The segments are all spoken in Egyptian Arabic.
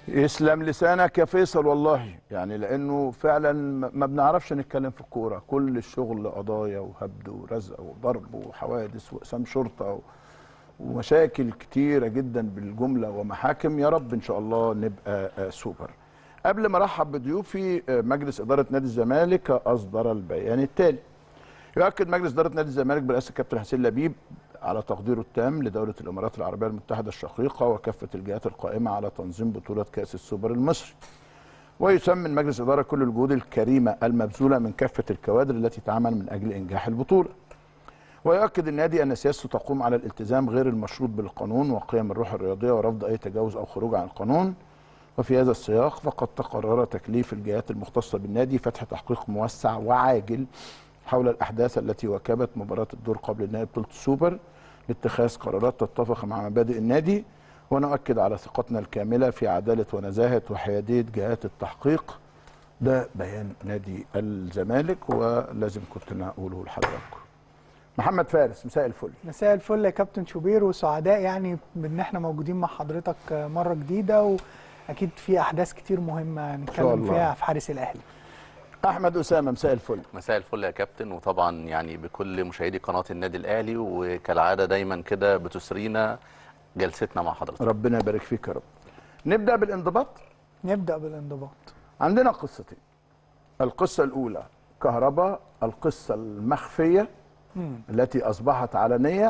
يسلم لسانك يا فيصل والله يعني لانه فعلا ما ما بنعرفش نتكلم في الكوره كل الشغل قضايا وهبد ورزق وضرب وحوادث واقسام شرطه و... ومشاكل كتيره جدا بالجمله ومحاكم يا رب ان شاء الله نبقى آه، سوبر قبل ما ارحب بضيوفي آه، مجلس اداره نادي الزمالك اصدر البيان التالي يؤكد مجلس اداره نادي الزمالك برئاسه الكابتن حسين لبيب على تقديره التام لدوله الامارات العربيه المتحده الشقيقه وكافه الجهات القائمه على تنظيم بطوله كاس السوبر المصري. ويثمن مجلس الاداره كل الجهود الكريمه المبذوله من كافه الكوادر التي تعمل من اجل انجاح البطوله. ويؤكد النادي ان سياسته تقوم على الالتزام غير المشروط بالقانون وقيم الروح الرياضيه ورفض اي تجاوز او خروج عن القانون. وفي هذا السياق فقد تقرر تكليف الجهات المختصه بالنادي فتح تحقيق موسع وعاجل حول الاحداث التي واكبت مباراه الدور قبل نهائي بطوله السوبر لاتخاذ قرارات تتفق مع مبادئ النادي ونؤكد على ثقتنا الكامله في عداله ونزاهه وحياديه جهات التحقيق ده بيان نادي الزمالك ولازم كنت انا اقوله لحضراتكم محمد فارس مساء الفل مساء الفل يا كابتن شوبير وسعداء يعني بان احنا موجودين مع حضرتك مره جديده واكيد في احداث كتير مهمه نتكلم الله. فيها في حارس الاهلي احمد اسامه مساء الفل مساء الفل يا كابتن وطبعا يعني بكل مشاهدي قناه النادي الاهلي وكالعاده دايما كده بتسرينا جلستنا مع حضرتك ربنا يبارك فيك يا رب نبدا بالانضباط نبدا بالانضباط عندنا قصتين القصه الاولى كهرباء القصه المخفيه مم. التي اصبحت علنيه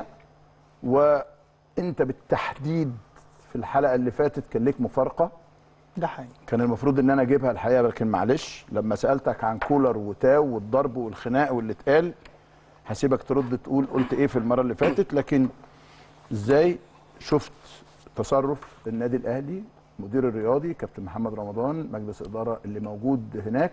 وانت بالتحديد في الحلقه اللي فاتت كان ليك مفارقه ده حقيقي كان المفروض ان انا اجيبها الحقيقه لكن معلش لما سالتك عن كولر وتاو والضرب والخناق واللي اتقال هسيبك ترد تقول قلت ايه في المره اللي فاتت لكن ازاي شفت تصرف النادي الاهلي مدير الرياضي كابتن محمد رمضان مجلس الاداره اللي موجود هناك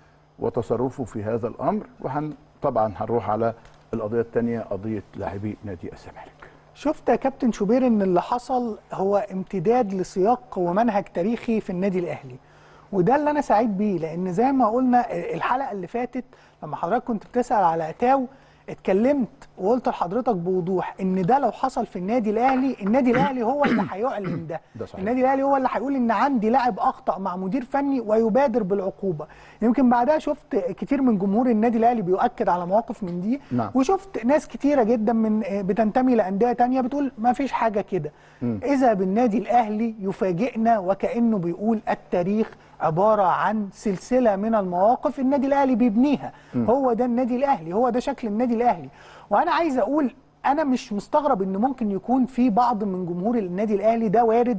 وتصرفه في هذا الامر وهن طبعا هنروح على القضيه الثانيه قضيه لاعبي نادي الزمالك شفت يا كابتن شوبير ان اللي حصل هو امتداد لسياق ومنهج تاريخي في النادي الاهلي وده اللي انا سعيد بيه لان زي ما قلنا الحلقه اللي فاتت لما حضرتك كنت بتسال على اتاو اتكلمت وقلت لحضرتك بوضوح ان ده لو حصل في النادي الاهلي النادي الاهلي هو اللي هيعلن ده ده صحيح. النادي الاهلي هو اللي هيقول ان عندي لاعب اخطا مع مدير فني ويبادر بالعقوبه يمكن بعدها شفت كتير من جمهور النادي الاهلي بيؤكد على مواقف من دي نعم. وشفت ناس كتيره جدا من بتنتمي لانديه تانية بتقول ما فيش حاجه كده اذا بالنادي الاهلي يفاجئنا وكانه بيقول التاريخ عباره عن سلسله من المواقف النادي الاهلي بيبنيها هو ده النادي الاهلي هو ده شكل النادي الاهلي وانا عايز اقول انا مش مستغرب ان ممكن يكون في بعض من جمهور النادي الاهلي ده وارد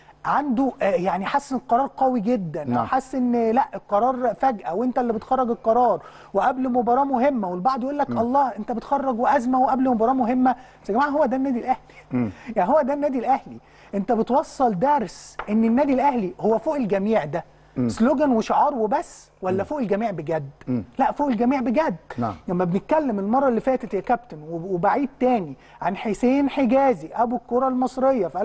عنده آه، يعني حاسس ان القرار قوي جدا نعم. او حاسس ان لا القرار فجاه وانت اللي بتخرج القرار وقبل مباراه مهمه والبعض يقول لك الله انت بتخرج وازمه وقبل مباراه مهمه بس يا جماعه هو ده النادي الاهلي يعني هو ده النادي الاهلي انت بتوصل درس ان النادي الاهلي هو فوق الجميع ده سلوجان وشعار وبس ولا فوق الجميع بجد لا فوق الجميع بجد نعم. لما بنتكلم المره اللي فاتت يا كابتن وب- وبعيد تاني عن حسين حجازي ابو الكره المصريه في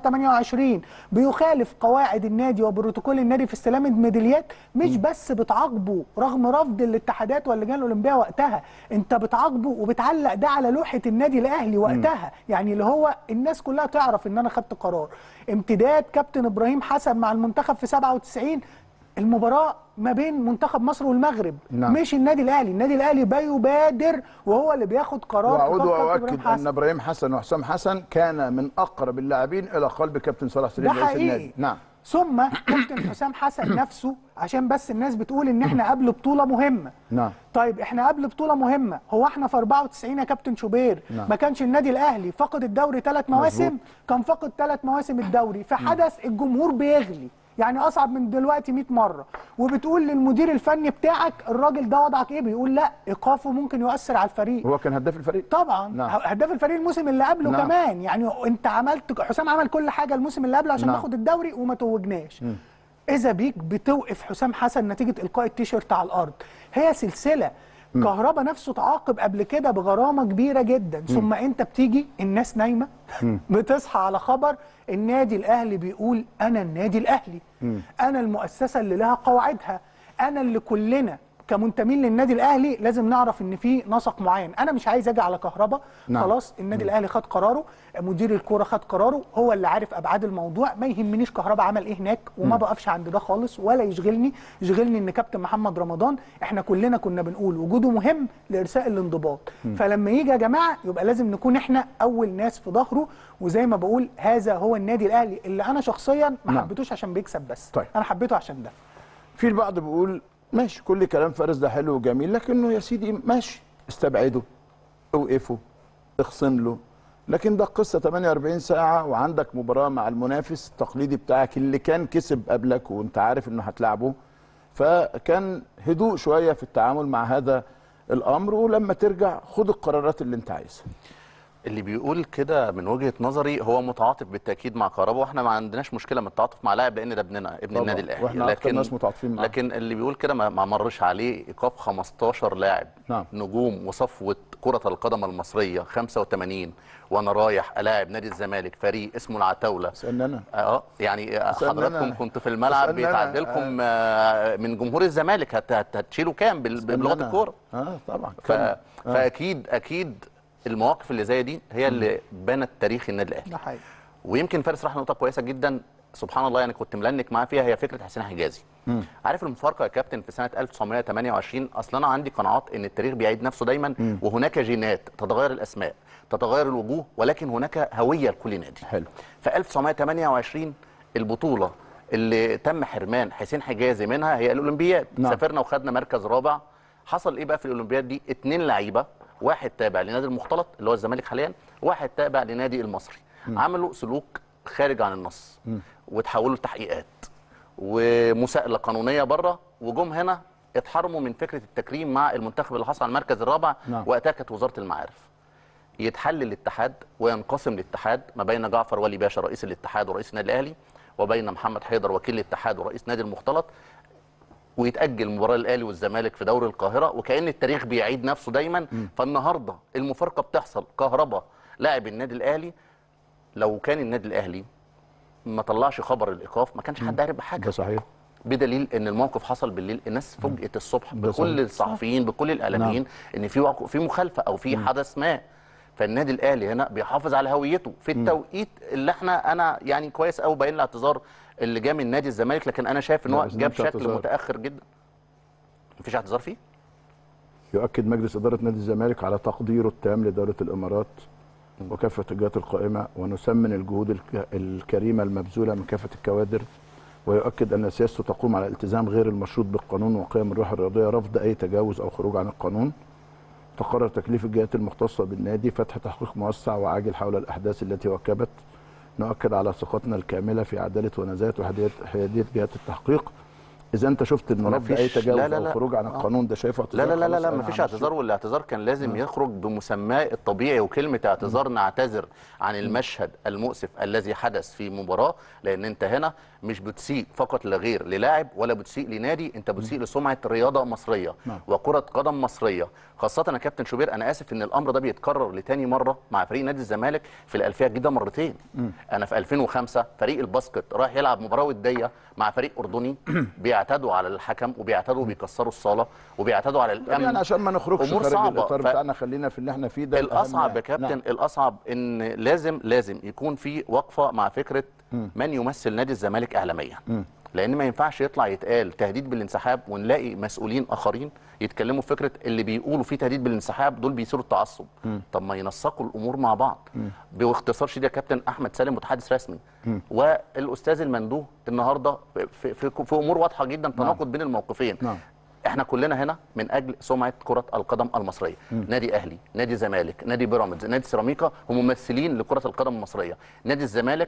1928 بيخالف قواعد النادي وبروتوكول النادي في استلام الميداليات مش بس بتعاقبه رغم رفض الاتحادات واللجان الاولمبيه وقتها انت بتعاقبه وبتعلق ده على لوحه النادي الاهلي وقتها يعني اللي هو الناس كلها تعرف ان انا خدت قرار امتداد كابتن ابراهيم حسن مع المنتخب في 97 المباراه ما بين منتخب مصر والمغرب نعم. مش النادي الاهلي النادي الاهلي بيبادر وهو اللي بياخد قرار واعود إيقاف كابتن واؤكد إبراهيم ان حسن. ابراهيم حسن وحسام حسن كان من اقرب اللاعبين الى قلب كابتن صلاح ده سليم رئيس حقيقي النادي نعم ثم كابتن حسام حسن نفسه عشان بس الناس بتقول ان احنا قبل بطوله مهمه نعم طيب احنا قبل بطوله مهمه هو احنا في 94 يا كابتن شوبير نعم. ما كانش النادي الاهلي فقد الدوري ثلاث مواسم مظبوط. كان فقد ثلاث مواسم الدوري فحدث الجمهور بيغلي يعني اصعب من دلوقتي 100 مره وبتقول للمدير الفني بتاعك الراجل ده وضعك ايه بيقول لا ايقافه ممكن يؤثر على الفريق هو كان هداف الفريق طبعا نعم. هداف الفريق الموسم اللي قبله نعم. كمان يعني انت عملت حسام عمل كل حاجه الموسم اللي قبله عشان نعم. ناخد الدوري وما توجناش اذا بيك بتوقف حسام حسن نتيجه القاء التيشيرت على الارض هي سلسله كهربا نفسه تعاقب قبل كده بغرامه كبيره جدا ثم انت بتيجي الناس نايمه بتصحى على خبر النادي الاهلي بيقول انا النادي الاهلي انا المؤسسه اللي لها قواعدها انا اللي كلنا كمنتمين للنادي الاهلي لازم نعرف ان في نسق معين انا مش عايز اجي على كهربا نعم. خلاص النادي الاهلي خد قراره مدير الكوره خد قراره هو اللي عارف ابعاد الموضوع ما يهمنيش كهربا عمل ايه هناك وما بقفش عند ده خالص ولا يشغلني يشغلني ان كابتن محمد رمضان احنا كلنا كنا بنقول وجوده مهم لارساء الانضباط فلما يجي يا جماعه يبقى لازم نكون احنا اول ناس في ظهره وزي ما بقول هذا هو النادي الاهلي اللي انا شخصيا ما نعم. حبيتوش عشان بيكسب بس طيب. انا حبيته عشان ده في البعض بيقول ماشي كل كلام فارس ده حلو وجميل لكنه يا سيدي ماشي استبعده اوقفه اخصم له لكن ده قصه 48 ساعه وعندك مباراه مع المنافس التقليدي بتاعك اللي كان كسب قبلك وانت عارف انه هتلعبه فكان هدوء شويه في التعامل مع هذا الامر ولما ترجع خد القرارات اللي انت عايزها اللي بيقول كده من وجهه نظري هو متعاطف بالتاكيد مع كهربا واحنا ما عندناش مشكله من التعاطف مع لاعب لان ده ابننا ابن طبعاً. النادي الاهلي وإحنا أكتر ناس متعاطفين معاه. لكن اللي بيقول كده ما ما مرش عليه ايقاف 15 لاعب نعم. نجوم وصفوه كره القدم المصريه 85 وانا رايح الاعب نادي الزمالك فريق اسمه العتاوله اسالني انا اه يعني اسألني حضراتكم أنا. كنتوا في الملعب اسألني أنا. بيتعد لكم آه، من جمهور الزمالك هت- هت- هتشيلوا كام بال- بلغه أنا. الكوره اه طبعا ف... كمل. آه. فاكيد اكيد المواقف اللي زي دي هي اللي بنت تاريخ النادي الاهلي ده حقيقي ويمكن فارس راح نقطه كويسه جدا سبحان الله يعني كنت ملنك معاه فيها هي فكره حسين حجازي عارف المفارقه يا كابتن في سنه 1928 اصلا انا عندي قناعات ان التاريخ بيعيد نفسه دايما وهناك جينات تتغير الاسماء تتغير الوجوه ولكن هناك هويه لكل نادي حلو في 1928 البطوله اللي تم حرمان حسين حجازي منها هي الاولمبياد نعم. سافرنا وخدنا مركز رابع حصل ايه بقى في الاولمبياد دي اتنين لعيبه واحد تابع لنادي المختلط اللي هو الزمالك حاليا واحد تابع لنادي المصري عملوا سلوك خارج عن النص وتحولوا لتحقيقات ومساءله قانونيه بره وجم هنا اتحرموا من فكره التكريم مع المنتخب اللي حصل على المركز الرابع نعم. وقتها كانت وزاره المعارف يتحل الاتحاد وينقسم الاتحاد ما بين جعفر ولي باشا رئيس الاتحاد ورئيس النادي الاهلي وبين محمد حيدر وكيل الاتحاد ورئيس نادي المختلط ويتاجل مباراه الاهلي والزمالك في دوري القاهره وكان التاريخ بيعيد نفسه دايما فالنهارده المفارقه بتحصل كهربا لاعب النادي الاهلي لو كان النادي الاهلي ما طلعش خبر الايقاف ما كانش حد عارف بحاجه ده صحيح بدليل ان الموقف حصل بالليل الناس فوجئت الصبح ده صحيح. بكل الصحفيين بكل الاعلاميين ان في وقو- في مخالفه او في حدث ما فالنادي الاهلي هنا بيحافظ على هويته في التوقيت اللي احنا انا يعني كويس قوي باين الاعتذار اللي جه من نادي الزمالك لكن انا شايف ان لا، هو بس ده جاب مش شكل اعتذار. متاخر جدا مفيش اعتذار فيه يؤكد مجلس إدارة نادي الزمالك على تقديره التام لدولة الإمارات وكافة الجهات القائمة ونثمن الجهود الك- الكريمة المبذولة من كافة الكوادر ويؤكد أن سياسته تقوم على الالتزام غير المشروط بالقانون وقيم الروح الرياضية رفض أي تجاوز أو خروج عن القانون تقرر تكليف الجهات المختصة بالنادي فتح تحقيق موسع وعاجل حول الأحداث التي وكبت نؤكد على ثقتنا الكاملة في عدالة ونزاهة وحيادية حيادية جهات التحقيق إذا أنت شفت إن رفض أي مفيش- تجاوز لا لا أو لا. خروج عن آه. القانون ده شايفه لا اعتذار لا لا لا, خلاص لا أنا مفيش همشي. اعتذار والاعتذار كان لازم يخرج بمسماه الطبيعي وكلمه اعتذار نعتذر عن المشهد المؤسف الذي حدث في مباراه لان انت هنا مش بتسيء فقط لا غير للاعب ولا بتسيء لنادي انت بتسيء لسمعه رياضه مصريه نعم. وكره قدم مصريه خاصه يا كابتن شوبير انا اسف ان الامر ده بيتكرر لتاني مره مع فريق نادي الزمالك في الالفيه الجديده مرتين انا في 2005 فريق الباسكت رايح يلعب مباراه وديه مع فريق اردني بيعتدوا على الحكم وبيعتدوا وبيكسروا الصاله وبيعتدوا على طب الامن يعني عشان ما نخرجش أمور خارج صعبة. الاطار ف- بتاعنا خلينا في اللي احنا فيه ده الأهم الاصعب يعني. يا كابتن نعم. الاصعب ان لازم لازم يكون في وقفه مع فكره من يمثل نادي الزمالك اعلاميا لان ما ينفعش يطلع يتقال تهديد بالانسحاب ونلاقي مسؤولين اخرين يتكلموا في فكره اللي بيقولوا فيه تهديد بالانسحاب دول بيثيروا التعصب طب ما ينسقوا الامور مع بعض باختصار شديد يا كابتن احمد سالم متحدث رسمي والاستاذ المندوه النهارده في, في, في امور واضحه جدا تناقض بين الموقفين نعم. احنا كلنا هنا من اجل سمعه كره القدم المصريه نادي اهلي نادي زمالك نادي بيراميدز نادي سيراميكا هم ممثلين لكره القدم المصريه نادي الزمالك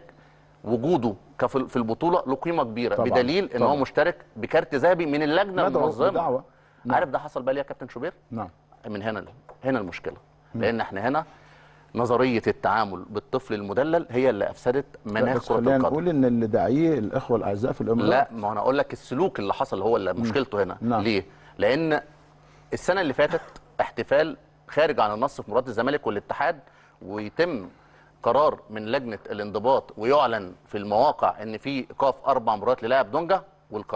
وجوده كف- في البطوله له قيمه كبيره طبعاً، بدليل ان هو طبعاً. مشترك بكارت ذهبي من اللجنه ندعو المنظمه بدعوة. نعم. عارف ده حصل بقى ليه يا كابتن شوبير نعم من هنا هنا المشكله لان احنا هنا نظريه التعامل بالطفل المدلل هي اللي افسدت لا، مناخ بس كره خلينا القدم نقول ان اللي داعيه الاخوه الاعزاء في الامارات لا ما انا اقول لك السلوك اللي حصل هو اللي مشكلته هنا نعم. ليه لان السنه اللي فاتت احتفال خارج عن النص في مباراه الزمالك والاتحاد ويتم قرار من لجنه الانضباط ويعلن في المواقع ان في ايقاف اربع مباريات للاعب دونجا والقرار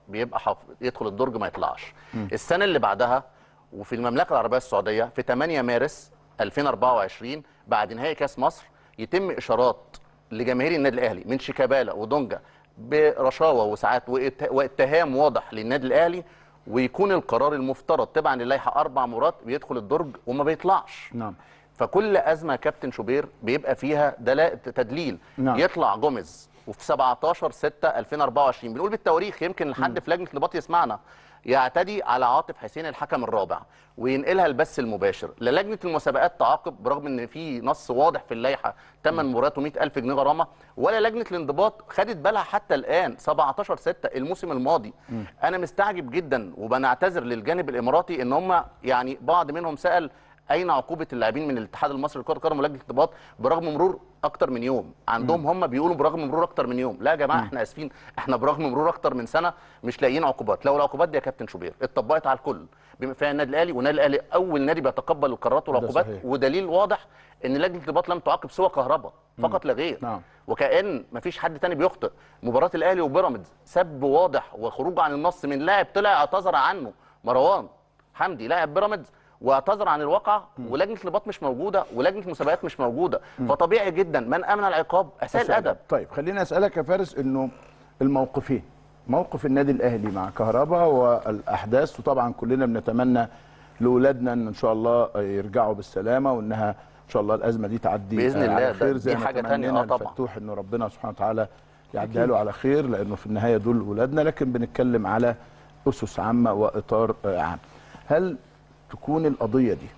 بيبقى حف... يدخل الدرج ما يطلعش السنه اللي بعدها وفي المملكه العربيه السعوديه في 8 مارس 2024 بعد نهائي كاس مصر يتم اشارات لجماهير النادي الاهلي من شيكابالا ودونجا برشاوه وساعات وات- واتهام واضح للنادي الاهلي ويكون القرار المفترض تبعا للائحه اربع مرات بيدخل الدرج وما بيطلعش نعم فكل ازمه يا كابتن شوبير بيبقى فيها دلاء تدليل نعم. يطلع جوميز وفي 17 6 2024 بنقول بالتواريخ يمكن لحد في لجنه الانضباط يسمعنا يعتدي على عاطف حسين الحكم الرابع وينقلها البث المباشر لا لجنه المسابقات تعاقب برغم ان في نص واضح في اللائحه 8 مباريات و ألف جنيه غرامه ولا لجنه الانضباط خدت بالها حتى الان 17 6 الموسم الماضي انا مستعجب جدا وبنعتذر للجانب الاماراتي ان هم يعني بعض منهم سال اين عقوبه اللاعبين من الاتحاد المصري لكره القدم ولجنه الانضباط برغم مرور اكتر من يوم عندهم هم بيقولوا برغم مرور اكتر من يوم لا يا جماعه احنا اسفين احنا برغم مرور اكتر من سنه مش لاقيين عقوبات لو العقوبات دي يا كابتن شوبير اتطبقت على الكل بما فيها النادي الاهلي والنادي الاهلي اول نادي بيتقبل القرارات والعقوبات صحيح. ودليل واضح ان لجنه الانضباط لم تعاقب سوى كهرباء فقط لا غير نعم. وكأن مفيش حد تاني بيخطئ مباراة الأهلي وبيراميدز سب واضح وخروج عن النص من لاعب طلع اعتذر عنه مروان حمدي لاعب بيراميدز واعتذر عن الواقع ولجنة الانضباط مش موجودة ولجنة المسابقات مش موجودة فطبيعي جدا من أمن العقاب أساء الأدب طيب خليني اسالك يا فارس انه الموقفين موقف النادي الاهلي مع كهربا والاحداث وطبعا كلنا بنتمنى لاولادنا ان ان شاء الله يرجعوا بالسلامه وانها ان شاء الله الازمه دي تعدي بإذن آه، الله، على ده- خير دي زي ما حاجة تمنينا تانية، آه طبعا. الفتوح انه ربنا سبحانه وتعالى يعديها له على خير لانه في النهايه دول اولادنا لكن بنتكلم على اسس عامه واطار آه، عام هل تكون القضيه دي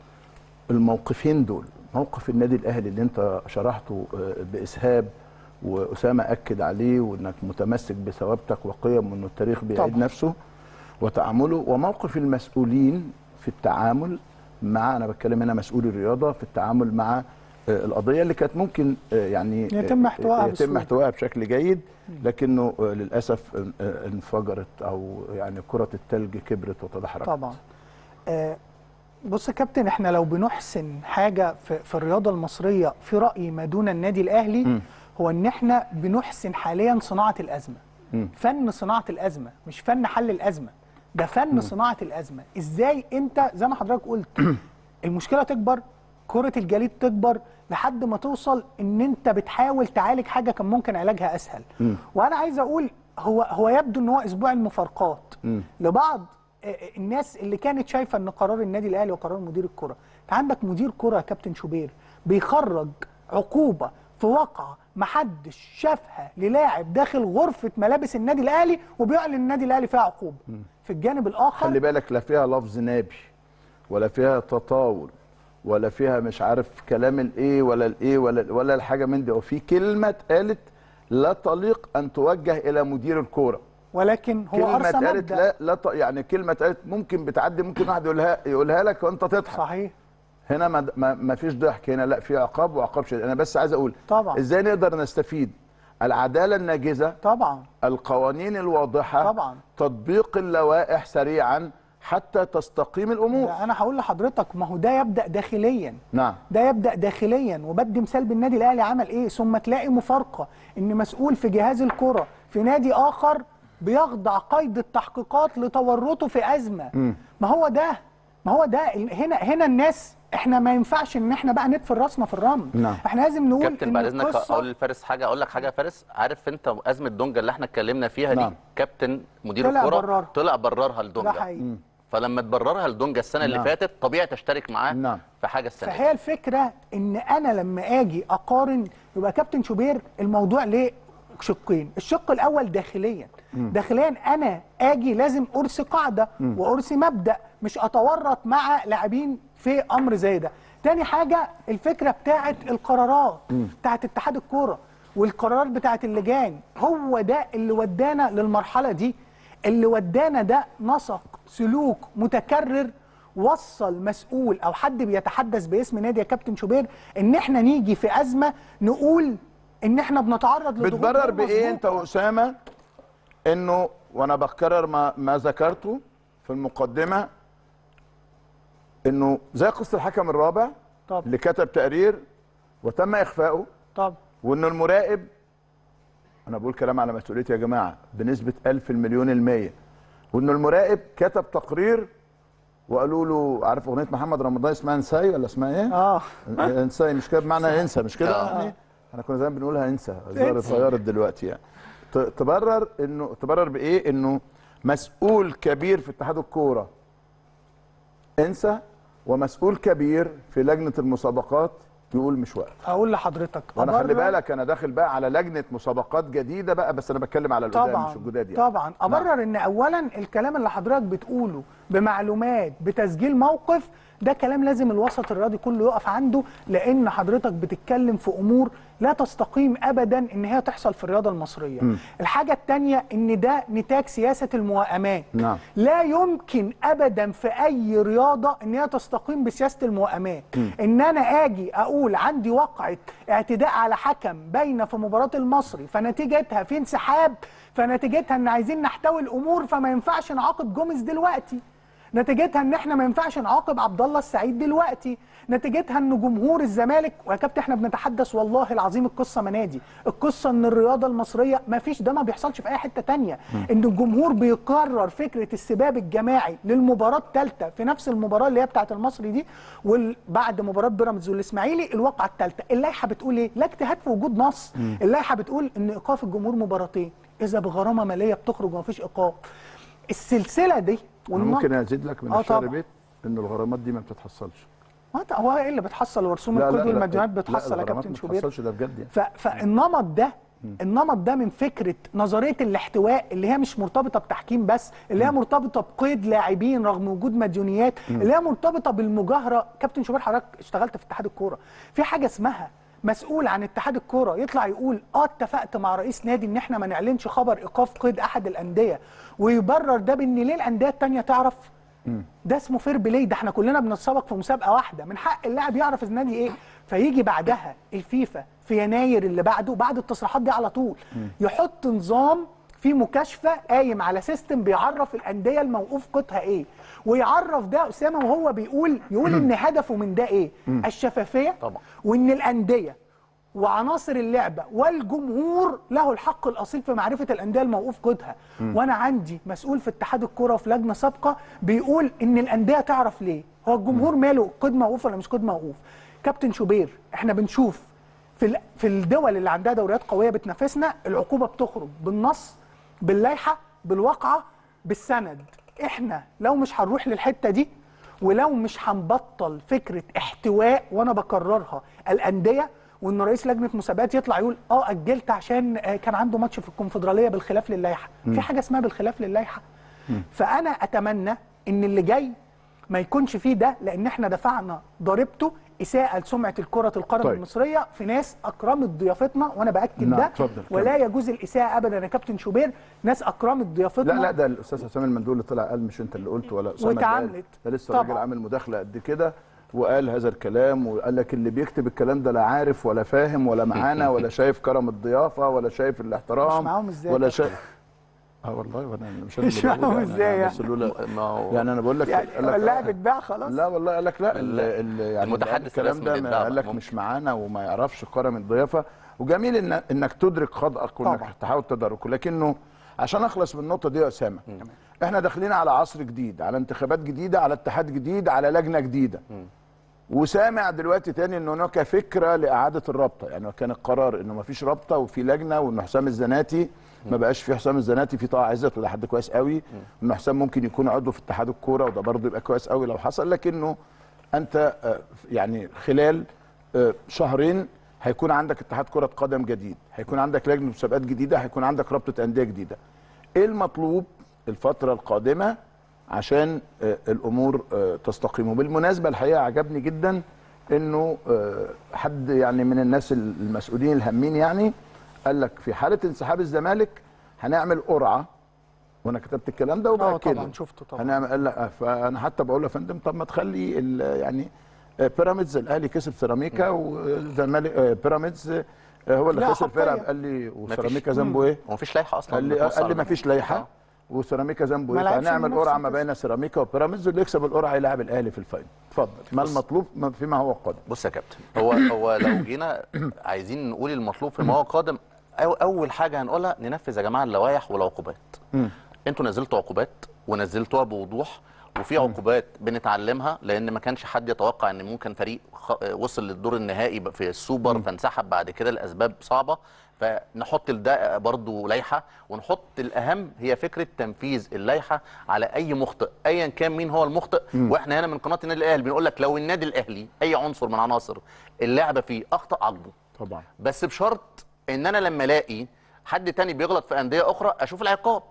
الموقفين دول موقف النادي الاهلي اللي انت شرحته آه، باسهاب واسامه اكد عليه وانك متمسك بثوابتك وقيم وانه التاريخ بيعيد طبعا. نفسه وتعامله وموقف المسؤولين في التعامل مع انا بتكلم هنا مسؤولي الرياضه في التعامل مع آه، القضيه اللي كانت ممكن آه، يعني آه، يتم احتوائها يتم بسهولة. احتوائها بشكل جيد لكنه آه، للاسف آه، آه، انفجرت او يعني كره الثلج كبرت وتدحرجت طبعا آه، بص يا كابتن احنا لو بنحسن حاجه في, في الرياضه المصريه في رايي ما دون النادي الاهلي هو ان احنا بنحسن حاليا صناعه الازمه فن صناعه الازمه مش فن حل الازمه ده فن صناعه الازمه ازاي انت زي ما حضرتك قلت المشكله تكبر كره الجليد تكبر لحد ما توصل ان انت بتحاول تعالج حاجه كان ممكن علاجها اسهل وانا عايز اقول هو هو يبدو ان هو اسبوع المفارقات لبعض آه، الناس اللي كانت شايفه ان قرار النادي الاهلي وقرار مدير الكره انت عندك مدير كره يا كابتن شوبير بيخرج عقوبه في واقعه محدش شافها للاعب داخل غرفه ملابس النادي الاهلي وبيعلن النادي الاهلي فيها عقوبه في الجانب الاخر خلي بالك لا فيها لفظ نابي ولا فيها تطاول ولا فيها مش عارف كلام الايه ولا الايه ولا ولا الحاجه من دي وفي كلمه اتقالت لا تليق ان توجه الى مدير الكوره ولكن هو كلمه ارسى اتقالت مبدا لا لا ت- يعني كلمه اتقالت ممكن بتعدي ممكن واحد يقولها يقولها لك وانت تضحك صحيح هنا ما, ما, ما فيش ضحك هنا لا في عقاب وعقاب شديد انا بس عايز اقول طبعا. ازاي نقدر نستفيد العداله الناجزه طبعا القوانين الواضحه طبعا. تطبيق اللوائح سريعا حتى تستقيم الامور ده انا هقول لحضرتك ما هو ده يبدا داخليا نعم ده يبدا داخليا وبدي مثال بالنادي الاهلي عمل ايه ثم تلاقي مفارقه ان مسؤول في جهاز الكره في نادي اخر بيخضع قيد التحقيقات لتورطه في ازمه ما هو ده ما هو ده ال- هنا هنا الناس احنا ما ينفعش ان احنا بقى ندفن راسنا في الرمل نعم. احنا لازم نقول كابتن ان بعد اذنك القصه اقول لفارس حاجه اقول لك حاجه يا فارس عارف انت ازمه دونجا اللي احنا اتكلمنا فيها نعم. دي كابتن مدير طلع الكره بررها. طلع بررها ده لدونجا حقيقي فلما تبررها لدونجا السنه اللي نعم. فاتت طبيعي تشترك معاه نعم. في حاجه السنه دي فهي الفكره ان انا لما اجي اقارن يبقى كابتن شوبير الموضوع ليه شقين الشق الاول داخليا داخليا انا اجي لازم ارسي قاعده وارسي مبدا مش اتورط مع لاعبين في امر زي ده تاني حاجه الفكره بتاعه القرارات بتاعه اتحاد الكوره والقرارات بتاعه اللجان هو ده اللي ودانا للمرحله دي اللي ودانا ده نسق سلوك متكرر وصل مسؤول او حد بيتحدث باسم نادي يا كابتن شوبير ان احنا نيجي في ازمه نقول ان احنا بنتعرض لضغوط بتبرر غير بايه انت مسبوقة. واسامه انه وانا بكرر ما ما ذكرته في المقدمه انه زي قصه الحكم الرابع طب اللي كتب تقرير وتم اخفائه طب وان المراقب انا بقول كلام على مسؤوليتي يا جماعه بنسبه 1000 المليون المية وان المراقب كتب تقرير وقالوا له عارف اغنيه محمد رمضان اسمها انساي ولا اسمها ايه؟ اه انساي مش كده بمعنى انسى مش كده آه. يعني احنا كنا زمان بنقولها انسى الظاهر انسى. اتغيرت دلوقتي يعني ت- تبرر انه تبرر بايه انه مسؤول كبير في اتحاد الكوره انسى ومسؤول كبير في لجنه المسابقات يقول مش وقت اقول لحضرتك وانا خلي أبرر- بالك انا داخل بقى على لجنه مسابقات جديده بقى بس انا بتكلم على القدام طبعا مش الجداد يعني طبعا ابرر ان اولا الكلام اللي حضرتك بتقوله بمعلومات بتسجيل موقف ده كلام لازم الوسط الرياضي كله يقف عنده لان حضرتك بتتكلم في امور لا تستقيم ابدا ان هي تحصل في الرياضه المصريه الحاجه الثانيه ان ده نتاج سياسه الموائمات نعم. لا يمكن ابدا في اي رياضه ان هي تستقيم بسياسه الموائمات ان انا اجي اقول عندي وقعه اعتداء على حكم باينه في مباراه المصري فنتيجتها في انسحاب فنتيجتها ان عايزين نحتوي الامور فما ينفعش نعاقب جوميز دلوقتي نتيجتها ان احنا ما ينفعش نعاقب عبد الله السعيد دلوقتي نتيجتها ان جمهور الزمالك ويا كابتن احنا بنتحدث والله العظيم القصه منادي القصه ان الرياضه المصريه ما فيش ده ما بيحصلش في اي حته تانية ان الجمهور بيقرر فكره السباب الجماعي للمباراه الثالثه في نفس المباراه اللي هي بتاعه المصري دي وبعد مباراه بيراميدز والاسماعيلي الواقعه الثالثه اللائحه بتقول ايه لا اجتهاد في وجود نص اللائحه بتقول ان ايقاف الجمهور مباراتين اذا بغرامه ماليه بتخرج وما فيش ايقاف السلسله دي انا والنق- ممكن ازيد لك من آه الشعر طبعا. بيت ان الغرامات دي ما بتتحصلش ما أنت- هو ايه اللي بتحصل ورسوم لا، لا، القيد لا، والمديونات لا، بتحصل يا الغرامات كابتن ما شوبير بتحصلش ده بجد يعني ف... فالنمط ده النمط ده من فكره نظريه الاحتواء اللي هي مش مرتبطه بتحكيم بس اللي هي مرتبطه بقيد لاعبين رغم وجود مديونيات اللي هي مرتبطه بالمجاهره كابتن شوبير حضرتك اشتغلت في اتحاد الكوره في حاجه اسمها مسؤول عن اتحاد الكوره يطلع يقول اه اتفقت مع رئيس نادي ان احنا ما نعلنش خبر ايقاف قيد احد الانديه ويبرر ده بان ليه الانديه الثانيه تعرف ده اسمه فير بلاي ده احنا كلنا بنتسابق في مسابقه واحده من حق اللاعب يعرف النادي ايه فيجي بعدها الفيفا في يناير اللي بعده بعد التصريحات دي على طول يحط نظام في مكاشفه قايم على سيستم بيعرف الانديه الموقوف قيدها ايه ويعرف ده اسامه وهو بيقول يقول ان هدفه من ده ايه الشفافيه طبعا. وان الانديه وعناصر اللعبه والجمهور له الحق الاصيل في معرفه الانديه الموقوف قيدها وانا عندي مسؤول في اتحاد الكره وفي لجنه سابقه بيقول ان الانديه تعرف ليه هو الجمهور ماله قيد موقوف ولا مش قيد موقوف كابتن شوبير احنا بنشوف في ال- في الدول اللي عندها دوريات قويه بتنافسنا العقوبه بتخرج بالنص باللائحه بالواقعه بالسند احنا لو مش هنروح للحته دي ولو مش هنبطل فكره احتواء وانا بكررها الانديه وان رئيس لجنه مسابقات يطلع يقول اه اجلت عشان آه، كان عنده ماتش في الكونفدراليه بالخلاف للائحه في حاجه اسمها بالخلاف للائحه فانا اتمنى ان اللي جاي ما يكونش فيه ده لان احنا دفعنا ضريبته اساءه لسمعه الكره القدم طيب. المصريه في ناس اكرمت ضيافتنا وانا باكد نعم، ده اتفضل، ولا يجوز الاساءه ابدا يا كابتن شوبير ناس اكرمت ضيافتنا لا لا ده الاستاذ حسام المندول اللي طلع قال مش انت اللي قلت ولا اسامه اللي قال. واتعملت. ده لسه طبعا. الراجل عامل مداخله قد كده وقال هذا الكلام وقال لك اللي بيكتب الكلام ده لا عارف ولا فاهم ولا معانا ولا شايف كرم الضيافه ولا شايف الاحترام مش معاهم إزاي ولا ده؟ شايف اه والله وانا مش أنا مش اللي بقول معاهم يعني، إزاي أنا يعني؟ بس لولا ما هو يعني انا بقول لك يعني قال لك اللاعب اتباع خلاص لا والله قال لك لا ال- ال- يعني المتحدث الكلام الرسمي ده للدعوة قال لك ممكن. مش معانا وما يعرفش كرم الضيافه وجميل إن انك تدرك خطأك وانك طبعا. تحاول تداركه لكنه عشان اخلص من النقطه دي يا اسامه احنا داخلين على عصر جديد على انتخابات جديده على اتحاد جديد على لجنه جديده وسامع دلوقتي تاني ان هناك فكره لاعاده الرابطه يعني كان القرار انه ما فيش رابطه وفي لجنه وان حسام الزناتي ما بقاش في حسام الزناتي في طه عزت وده حد كويس قوي ان حسام ممكن يكون عضو في اتحاد الكوره وده برضه يبقى كويس قوي لو حصل لكنه انت آه، يعني خلال آه، شهرين هيكون عندك اتحاد كره قدم جديد هيكون عندك لجنه مسابقات جديده هيكون عندك رابطه انديه جديده ايه المطلوب الفتره القادمه عشان آه، الامور آه، تستقيم وبالمناسبه الحقيقه عجبني جدا انه آه، حد يعني من الناس المسؤولين الهامين يعني قال لك في حاله انسحاب الزمالك هنعمل قرعه وانا كتبت الكلام ده اه وباكده طبعا شفته طبعا هنعمل قال لا فانا حتى بقول له يا فندم طب ما تخلي ال- يعني آه، بيراميدز الاهلي كسب سيراميكا والزمالك آه، بيراميدز آه، هو اللي لا، خسر فرقه حقيقة. قال لي مفيش. وسيراميكا ذنبه ايه؟ هو مفيش لائحه اصلا قال لي بتنص قال لي على ما فيش ده. لائحه آه. وسيراميكا ذنبه ما ايه؟ لعبش فهنعمل المنافسة قرعه ما كده. بين سيراميكا وبيراميدز واللي يكسب القرعه يلعب الاهلي في الفاينل اتفضل ما المطلوب ما- فيما هو قادم بص يا كابتن هو هو لو جينا عايزين نقول المطلوب في ما هو قادم أو اول حاجه هنقولها ننفذ يا جماعه اللوائح والعقوبات مم. انتوا نزلتوا عقوبات ونزلتوها بوضوح وفي عقوبات بنتعلمها لان ما كانش حد يتوقع ان ممكن فريق خ... وصل للدور النهائي ب- في السوبر فانسحب بعد كده لاسباب صعبه فنحط ده برضو لائحه ونحط الاهم هي فكره تنفيذ اللائحه على اي مخطئ ايا كان مين هو المخطئ واحنا هنا من قناه النادي الاهلي بنقول لك لو النادي الاهلي اي عنصر من عناصر اللعبه فيه اخطا عاقبه طبعا بس بشرط ان انا لما الاقي حد تاني بيغلط في انديه اخرى اشوف العقاب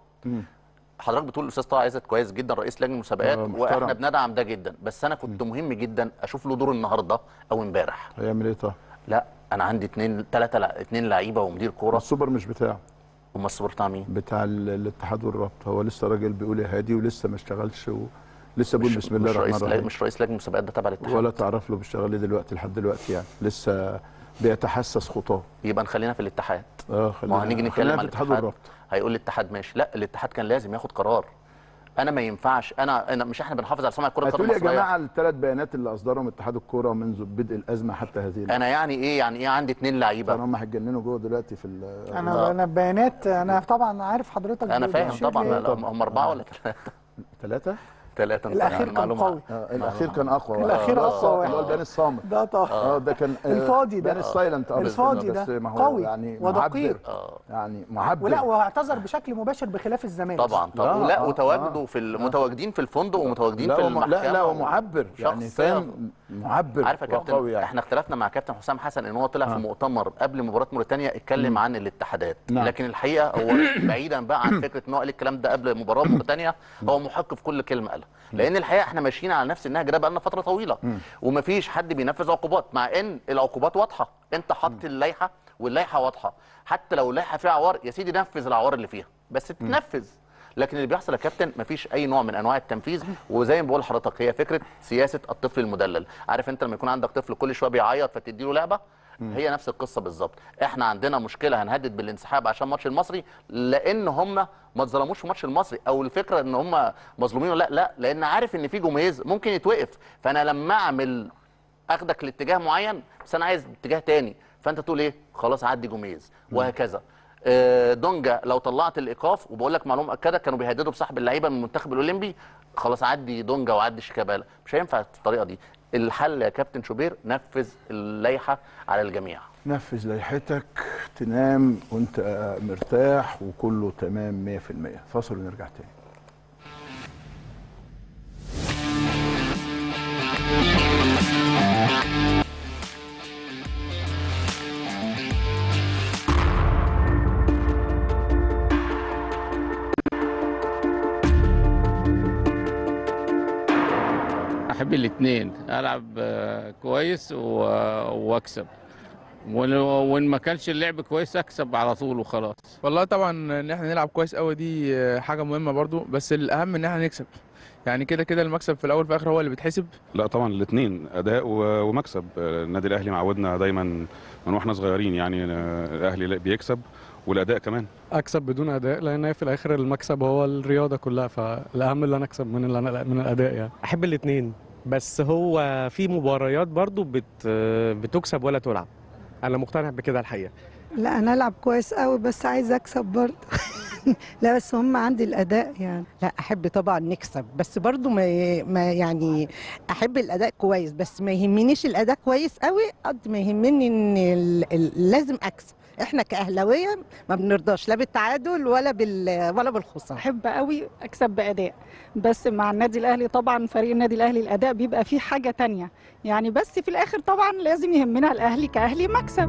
حضرتك بتقول الاستاذ طه عزت كويس جدا رئيس لجنه المسابقات آه، محترم. واحنا بندعم ده جدا بس انا كنت مهم جدا اشوف له دور النهارده او امبارح هيعمل ايه طه لا انا عندي اثنين ثلاثه لا اثنين لعيبه ومدير كوره السوبر مش بتاعه هم السوبر بتاع مين بتاع ال- الاتحاد والرابطه هو لسه راجل بيقول يا هادي ولسه ما اشتغلش ولسه بيقول بسم الله مش الرحمن رئيس الرحيم مش رئيس لجنه المسابقات ده تبع الاتحاد ولا تعرف له بيشتغل ايه دلوقتي لحد دلوقتي يعني لسه بيتحسس خطاه يبقى نخلينا في الاتحاد اه ما هو هنيجي خلينا نتكلم عن في الاتحاد الاتحاد والرابطه هيقول الاتحاد ماشي لا الاتحاد كان لازم ياخد قرار انا ما ينفعش انا انا مش احنا بنحافظ على سمعه الكره القدم هتقول يا المصريه جماعه الثلاث بيانات اللي اصدرهم اتحاد الكوره منذ بدء الازمه حتى هذه اللحظه انا يعني ايه يعني ايه عندي اثنين لعيبه طبعا هم هيتجننوا جوه دلوقتي في ال- انا انا بيانات انا طبعا عارف حضرتك انا فاهم بتشير طبعا لإيه. لا، لا، هم اربعه ولا ثلاثه ثلاثه ثلاثه الأخير كان قوي. آه الاخير كان اقوى الأخير آه، أقوى واحد. اللي هو البيان الصامت ده طه اه ده كان آه، الفاضي ده. بيان السايلنت اه الفاضي بس ده ما هو قوي يعني ودقيق. معبر يعني معبر ولا واعتذر بشكل مباشر بخلاف الزمالك طبعا لا، طبعا لا آه، وتواجده آه. في ال- متواجدين في الفندق ومتواجدين لا في وم- المحكمه لا لا ومعبر يعني شخص فاهم معبر عارف يا كابتن وقوي يعني احنا اختلفنا مع كابتن حسام حسن ان هو طلع في مؤتمر قبل مباراه موريتانيا اتكلم عن الاتحادات نعم. لكن الحقيقه هو بعيدا بقى عن فكره ان هو قال الكلام ده قبل مباراه موريتانيا هو محق في كل كلمه قالها لان الحقيقه احنا ماشيين على نفس النهج ده بقالنا فتره طويله ومفيش حد بينفذ عقوبات مع ان العقوبات واضحه انت حاطط اللائحه واللائحه واضحه حتى لو اللائحه فيها عوار يا سيدي نفذ العوار اللي فيها بس تنفذ لكن اللي بيحصل يا كابتن مفيش اي نوع من انواع التنفيذ وزي ما بقول لحضرتك هي فكره سياسه الطفل المدلل عارف انت لما يكون عندك طفل كل شويه بيعيط فتدي له لعبه هي نفس القصه بالظبط احنا عندنا مشكله هنهدد بالانسحاب عشان ماتش المصري لان هم ما اتظلموش في ماتش المصري او الفكره ان هم مظلومين ولا لا لا لان عارف ان في جميز ممكن يتوقف فانا لما اعمل اخدك لاتجاه معين بس انا عايز اتجاه تاني فانت تقول ايه خلاص عدي جوميز وهكذا آه، دونجا لو طلعت الايقاف وبقول لك معلومه مؤكده كانوا بيهددوا بسحب اللعيبه من المنتخب الاولمبي خلاص عدي دونجا وعدي شيكابالا مش هينفع الطريقه دي الحل يا كابتن شوبير نفذ اللائحه على الجميع نفذ لائحتك تنام وانت مرتاح وكله تمام 100% فاصل ونرجع تاني احب الاثنين العب آه، كويس و- واكسب ون- وان ما كانش اللعب كويس اكسب على طول وخلاص والله طبعا ان احنا نلعب كويس قوي دي آه، حاجه مهمه برضو بس الاهم ان احنا نكسب يعني كده كده المكسب في الاول في الاخر هو اللي بيتحسب لا طبعا الاثنين اداء و- ومكسب آه، النادي الاهلي معودنا دايما من واحنا صغيرين يعني آه، الاهلي بيكسب والاداء كمان اكسب بدون اداء لان هي في الاخر المكسب هو الرياضه كلها فالاهم اللي انا اكسب من اللي أنا من الاداء يعني احب الاثنين بس هو في مباريات برضو بت بتكسب ولا تلعب انا مقتنع بكده الحقيقه لا انا العب كويس قوي بس عايزه اكسب برضه لا بس هم عندي الاداء يعني لا احب طبعا نكسب بس برضو ما, ما يعني احب الاداء كويس بس ما يهمنيش الاداء كويس قوي قد ما يهمني ان ال- ال- لازم اكسب احنا كاهلاويه ما بنرضاش لا بالتعادل ولا بال ولا بالخساره احب قوي اكسب باداء بس مع النادي الاهلي طبعا فريق النادي الاهلي الاداء بيبقى فيه حاجه تانية يعني بس في الاخر طبعا لازم يهمنا الاهلي كاهلي مكسب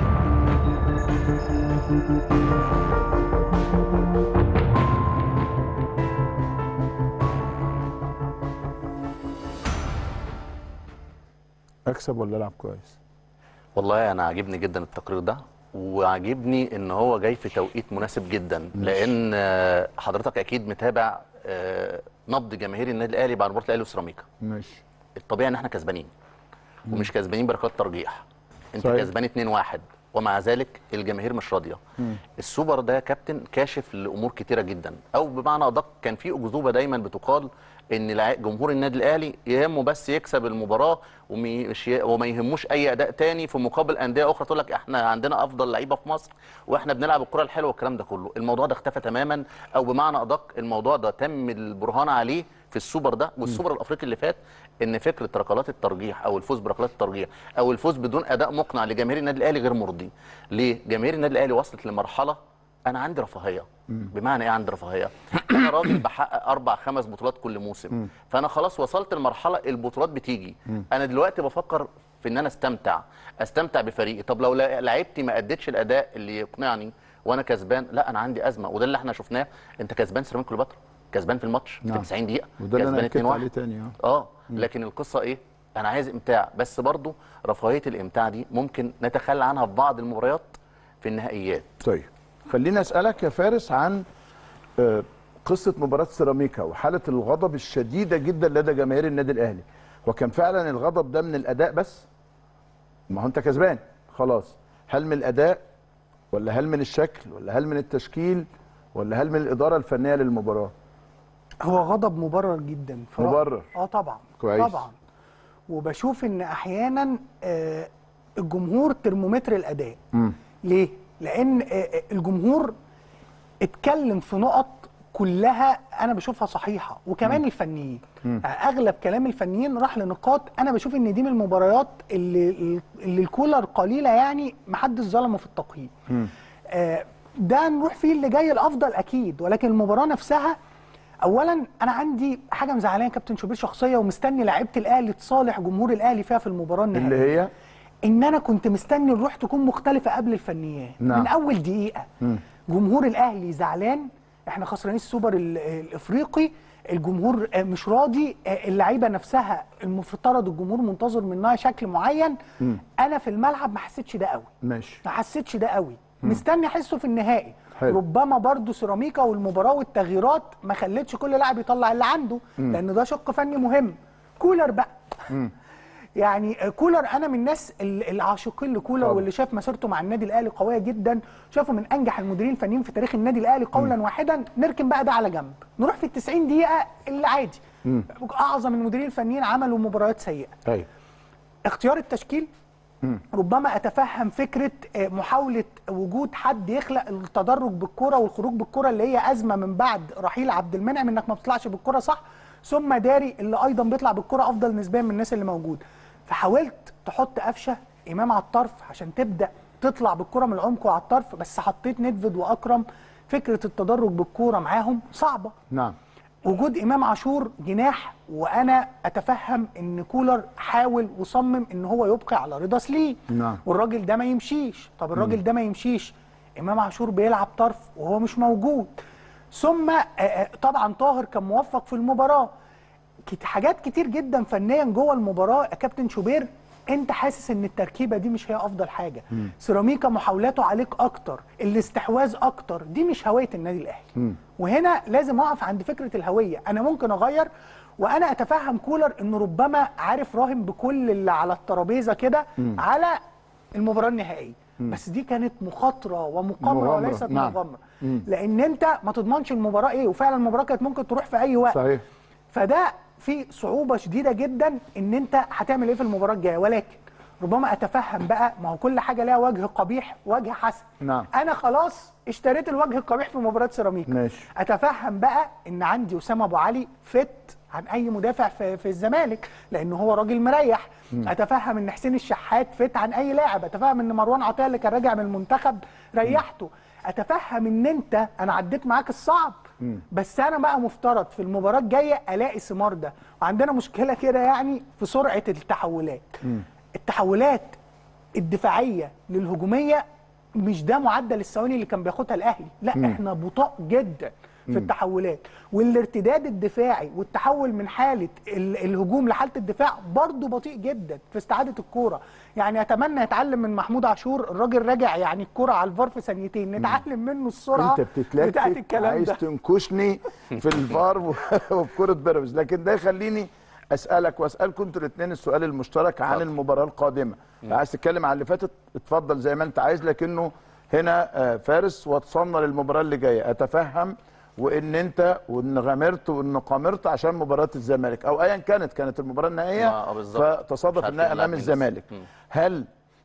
اكسب ولا العب كويس والله انا عاجبني جدا التقرير ده وعاجبني ان هو جاي في توقيت مناسب جدا لان آه، حضرتك اكيد متابع آه، نبض جماهير النادي الاهلي بعد مباراه الاهلي وسيراميكا ماشي الطبيعي ان احنا كسبانين ومش كسبانين بركات ترجيح انت صحيح. كسبان 2-1 ومع ذلك الجماهير مش راضيه السوبر ده يا كابتن كاشف لامور كتيره جدا او بمعنى ادق كان في اكذوبه دايما بتقال ان الع- جمهور النادي الاهلي يهمه بس يكسب المباراه ومش ي- وما يهموش اي اداء تاني في مقابل انديه اخرى تقول لك احنا عندنا افضل لعيبه في مصر واحنا بنلعب الكره الحلوه والكلام ده كله الموضوع ده اختفى تماما او بمعنى ادق الموضوع ده تم البرهان عليه في السوبر ده والسوبر الافريقي اللي فات ان فكره ركلات الترجيح او الفوز بركلات الترجيح او الفوز بدون اداء مقنع لجماهير النادي الاهلي غير مرضي ليه جماهير النادي الاهلي وصلت لمرحله انا عندي رفاهيه بمعنى ايه عندي رفاهيه انا راجل بحقق اربع خمس بطولات كل موسم فانا خلاص وصلت لمرحله البطولات بتيجي انا دلوقتي بفكر في ان انا استمتع استمتع بفريقي طب لو لا- لعيبتي ما ادتش الاداء اللي يقنعني وانا كسبان لا انا عندي ازمه وده اللي احنا شفناه انت كسبان سيراميكا كليوباترا كسبان في الماتش نعم. في 90 دقيقه وده اللي انا كسبان اكدت 2-1 عليه تاني اه اه لكن القصه ايه انا عايز امتاع بس برضو رفاهيه الامتاع دي ممكن نتخلى عنها في بعض المباريات في النهائيات طيب خليني اسالك يا فارس عن آه، قصه مباراه سيراميكا وحاله الغضب الشديده جدا لدى جماهير النادي الاهلي وكان فعلا الغضب ده من الاداء بس ما هو انت كسبان خلاص هل من الاداء ولا هل من الشكل ولا هل من التشكيل ولا هل من الاداره الفنيه للمباراه هو غضب مبرر جدا ف- مبرر. اه طبعا كويس. طبعا وبشوف ان احيانا آه، الجمهور ترمومتر الاداء مم. ليه لان آه، آه، الجمهور اتكلم في نقط كلها انا بشوفها صحيحه وكمان الفنيين يعني اغلب كلام الفنيين راح لنقاط انا بشوف ان دي من المباريات اللي اللي الكولر قليله يعني محدش ظلمه في التقييم آه، ده نروح فيه اللي جاي الافضل اكيد ولكن المباراه نفسها اولا انا عندي حاجه مزعلانه يا كابتن شوبير شخصيه ومستني لعيبه الاهلي تصالح جمهور الاهلي فيها في المباراه النهائيه اللي هي ان انا كنت مستني الروح تكون مختلفه قبل الفنيات نعم. من اول دقيقه جمهور الاهلي زعلان احنا خسرانين السوبر ال- الافريقي الجمهور آه، مش راضي آه، اللعيبه نفسها المفترض الجمهور منتظر منها شكل معين انا في الملعب ما حسيتش ده قوي ماشي ما حسيتش ده قوي مستني احسه في النهائي حلو. ربما برضو سيراميكا والمباراه والتغييرات ما خلتش كل لاعب يطلع اللي عنده لان ده شق فني مهم كولر بقى يعني كولر انا من الناس ال- العاشقين لكولر طبعا. واللي شاف مسيرته مع النادي الاهلي قويه جدا شافه من انجح المديرين الفنيين في تاريخ النادي الاهلي قولا واحدا نركن بقى ده على جنب نروح في ال 90 دقيقه اللي عادي اعظم المديرين الفنيين عملوا مباريات سيئه طيب اختيار التشكيل ربما اتفهم فكره آه، محاوله وجود حد يخلق التدرج بالكره والخروج بالكره اللي هي ازمه من بعد رحيل عبد المنعم انك ما بتطلعش بالكره صح ثم داري اللي ايضا بيطلع بالكره افضل نسبيا من الناس اللي موجود فحاولت تحط قفشه امام على الطرف عشان تبدا تطلع بالكره من العمق وعلى الطرف بس حطيت ندفد واكرم فكره التدرج بالكوره معاهم صعبه نعم وجود امام عاشور جناح وانا اتفهم ان كولر حاول وصمم ان هو يبقي على رضا سليم نعم. والراجل ده ما يمشيش طب الراجل ده ما يمشيش امام عاشور بيلعب طرف وهو مش موجود ثم آه، آه، طبعا طاهر كان موفق في المباراه كت- حاجات كتير جدا فنيا جوه المباراه يا كابتن شوبير انت حاسس ان التركيبه دي مش هي افضل حاجه سيراميكا محاولاته عليك اكتر الاستحواذ اكتر دي مش هويه النادي الاهلي وهنا لازم اقف عند فكره الهويه انا ممكن اغير وانا اتفهم كولر انه ربما عارف راهن بكل اللي على الترابيزه كده على المباراه النهائيه بس دي كانت مخاطره ومقامره مغامرة، وليست نعم. مغامره لان انت ما تضمنش المباراه ايه وفعلا المباراه كانت ممكن تروح في اي وقت صحيح فده في صعوبه شديده جدا ان انت هتعمل ايه في المباراه الجايه ولكن ربما اتفهم بقى ما هو كل حاجه لها وجه قبيح وجه حسن نعم. انا خلاص اشتريت الوجه القبيح في مباراه سيراميكا ماشي. اتفهم بقى ان عندي اسامه ابو علي فت عن اي مدافع في, في الزمالك لان هو راجل مريح اتفهم ان حسين الشحات فت عن اي لاعب اتفهم ان مروان عطيه اللي كان راجع من المنتخب ريحته اتفهم ان انت انا عديت معاك الصعب بس انا بقى مفترض في المباراه الجايه الاقي ثمار ده وعندنا مشكله كده يعني في سرعه التحولات التحولات الدفاعيه للهجوميه مش ده معدل الثواني اللي كان بياخدها الاهلي لا احنا بطاء جدا في التحولات والارتداد الدفاعي والتحول من حاله ال- الهجوم لحاله الدفاع برضه بطيء جدا في استعاده الكوره يعني اتمنى يتعلم من محمود عاشور الراجل راجع يعني الكوره على الفار في ثانيتين نتعلم منه السرعه انت بتاعت بتتلكك الكلام عايز ده تنكشني في الفار و- وفي كره بيراميدز لكن ده يخليني اسالك واسالكم انتوا الاثنين السؤال المشترك عن المباراه القادمه عايز تتكلم عن اللي فاتت اتفضل زي ما انت عايز لكنه هنا آه، فارس وصلنا للمباراه اللي جايه اتفهم وان انت وان غامرت وان قامرت عشان مباراه الزمالك او ايا كانت كانت المباراه النهائيه ما- آه، بالظبط. مش فتصادف عارفين انها نلعب امام مين لسه. الزمالك مم. هل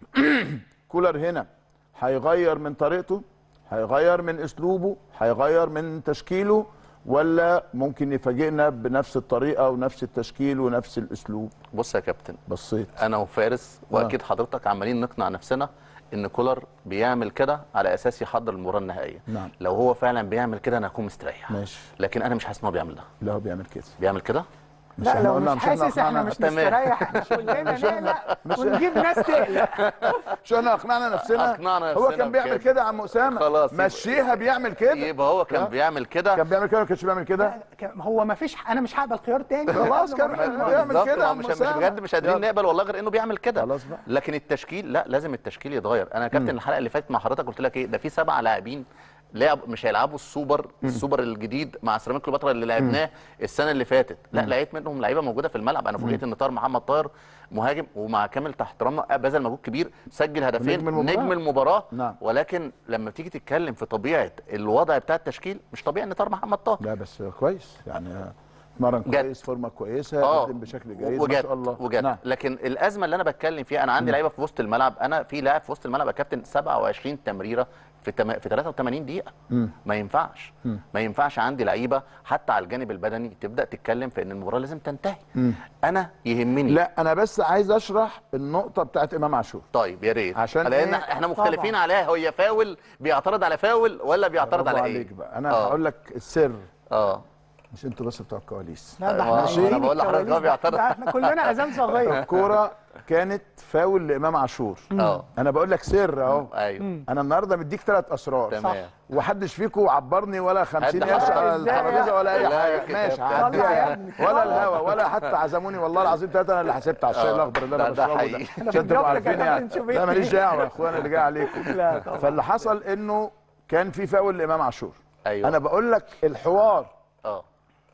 كولر هنا هيغير من طريقته هيغير من اسلوبه هيغير من تشكيله ولا ممكن يفاجئنا بنفس الطريقه ونفس التشكيل ونفس الاسلوب بص يا كابتن بصيت انا وفارس واكيد حضرتك عمالين نقنع نفسنا ان كولر بيعمل كده على اساس يحضر المباراه النهائيه نعم لو هو فعلا بيعمل كده انا هكون مستريح ماشي لكن انا مش حاسس ان هو بيعمل ده لا هو بيعمل كده بيعمل كده مش لا احنا لو قلنا مش احنا حاسس احنا أقنعنا- مش تمام. مستريح كلنا نقلق ونجيب ناس تقلق مش احنا اقنعنا نفسنا أقنعنا هو نفسنا كان بيعمل بكده. كده يا عم اسامه خلاص، يبقى- مشيها بيعمل كده يبقى هو كان لا. بيعمل كده كان بيعمل كده ما كانش بيعمل كده ك- هو ما فيش انا مش هقبل خيار تاني خلاص كان بيعمل بالظبط، كده يا ما عم مش مش أسامة. بجد مش قادرين يلا. نقبل والله غير انه بيعمل كده خلاص بقى لكن التشكيل لا لازم التشكيل يتغير انا يا كابتن الحلقه اللي فاتت مع حضرتك قلت لك ايه ده في سبع لاعبين لعب مش هيلعبوا السوبر السوبر الجديد مع سيراميكا كليوباترا اللي لعبناه السنه اللي فاتت لا لقيت منهم لعيبه موجوده في الملعب انا فوجئت ان طاهر محمد طاهر مهاجم ومع كامل تحت احترامنا بذل مجهود كبير سجل هدفين نجم المباراة. نجم المباراه نعم. ولكن لما تيجي تتكلم في طبيعه الوضع بتاع التشكيل مش طبيعي ان طاهر محمد طاهر لا بس كويس يعني اتمرن جد. كويس فورمه كويسه اه قدم بشكل جيد ما وجد شاء الله وجد نعم لكن الازمه اللي انا بتكلم فيها انا عندي لعيبه في وسط الملعب انا في لاعب في وسط الملعب يا كابتن 27 تمريره في تم... في 83 دقيقه مم. ما ينفعش مم. ما ينفعش عندي لعيبه حتى على الجانب البدني تبدا تتكلم في ان المباراه لازم تنتهي مم. انا يهمني لا انا بس عايز اشرح النقطه بتاعت امام عاشور طيب يا ريت عشان لان إيه؟ احنا مختلفين طبعاً. عليها هي فاول بيعترض على فاول ولا بيعترض برافو على ايه عليك بقى انا آه. هقول لك السر اه مش انتوا بس بتوع الكواليس لا ده آه، احنا أنا شايلين بقول لحضرتك الكواليس هو ده. بيعترض. ده احنا كلنا عزام صغير الكوره كانت فاول لامام عاشور اه انا بقول لك سر اهو ايوه انا النهارده مديك ثلاث اسرار تمام ومحدش فيكم عبرني ولا 50 حد قرش حضرتك. على إزاي الترابيزه ولا اي لا يا حاجه كده ماشي بتاع- طلع هعديها يا يعني ابني. ولا الهوا ولا حتى عزموني والله العظيم ثلاثه انا اللي حسبت على الشاي آه. الاخضر اللي انا ده- ده بشربه ده حقيقي. عشان تبقوا بنضيف لك عارفين يا يعني كابتن شوبير. لا ماليش دعوه يا اخويا اللي جاي عليكم لا طبعا فاللي حصل انه كان في فاول لامام عاشور ايوه انا بقول لك الحوار اه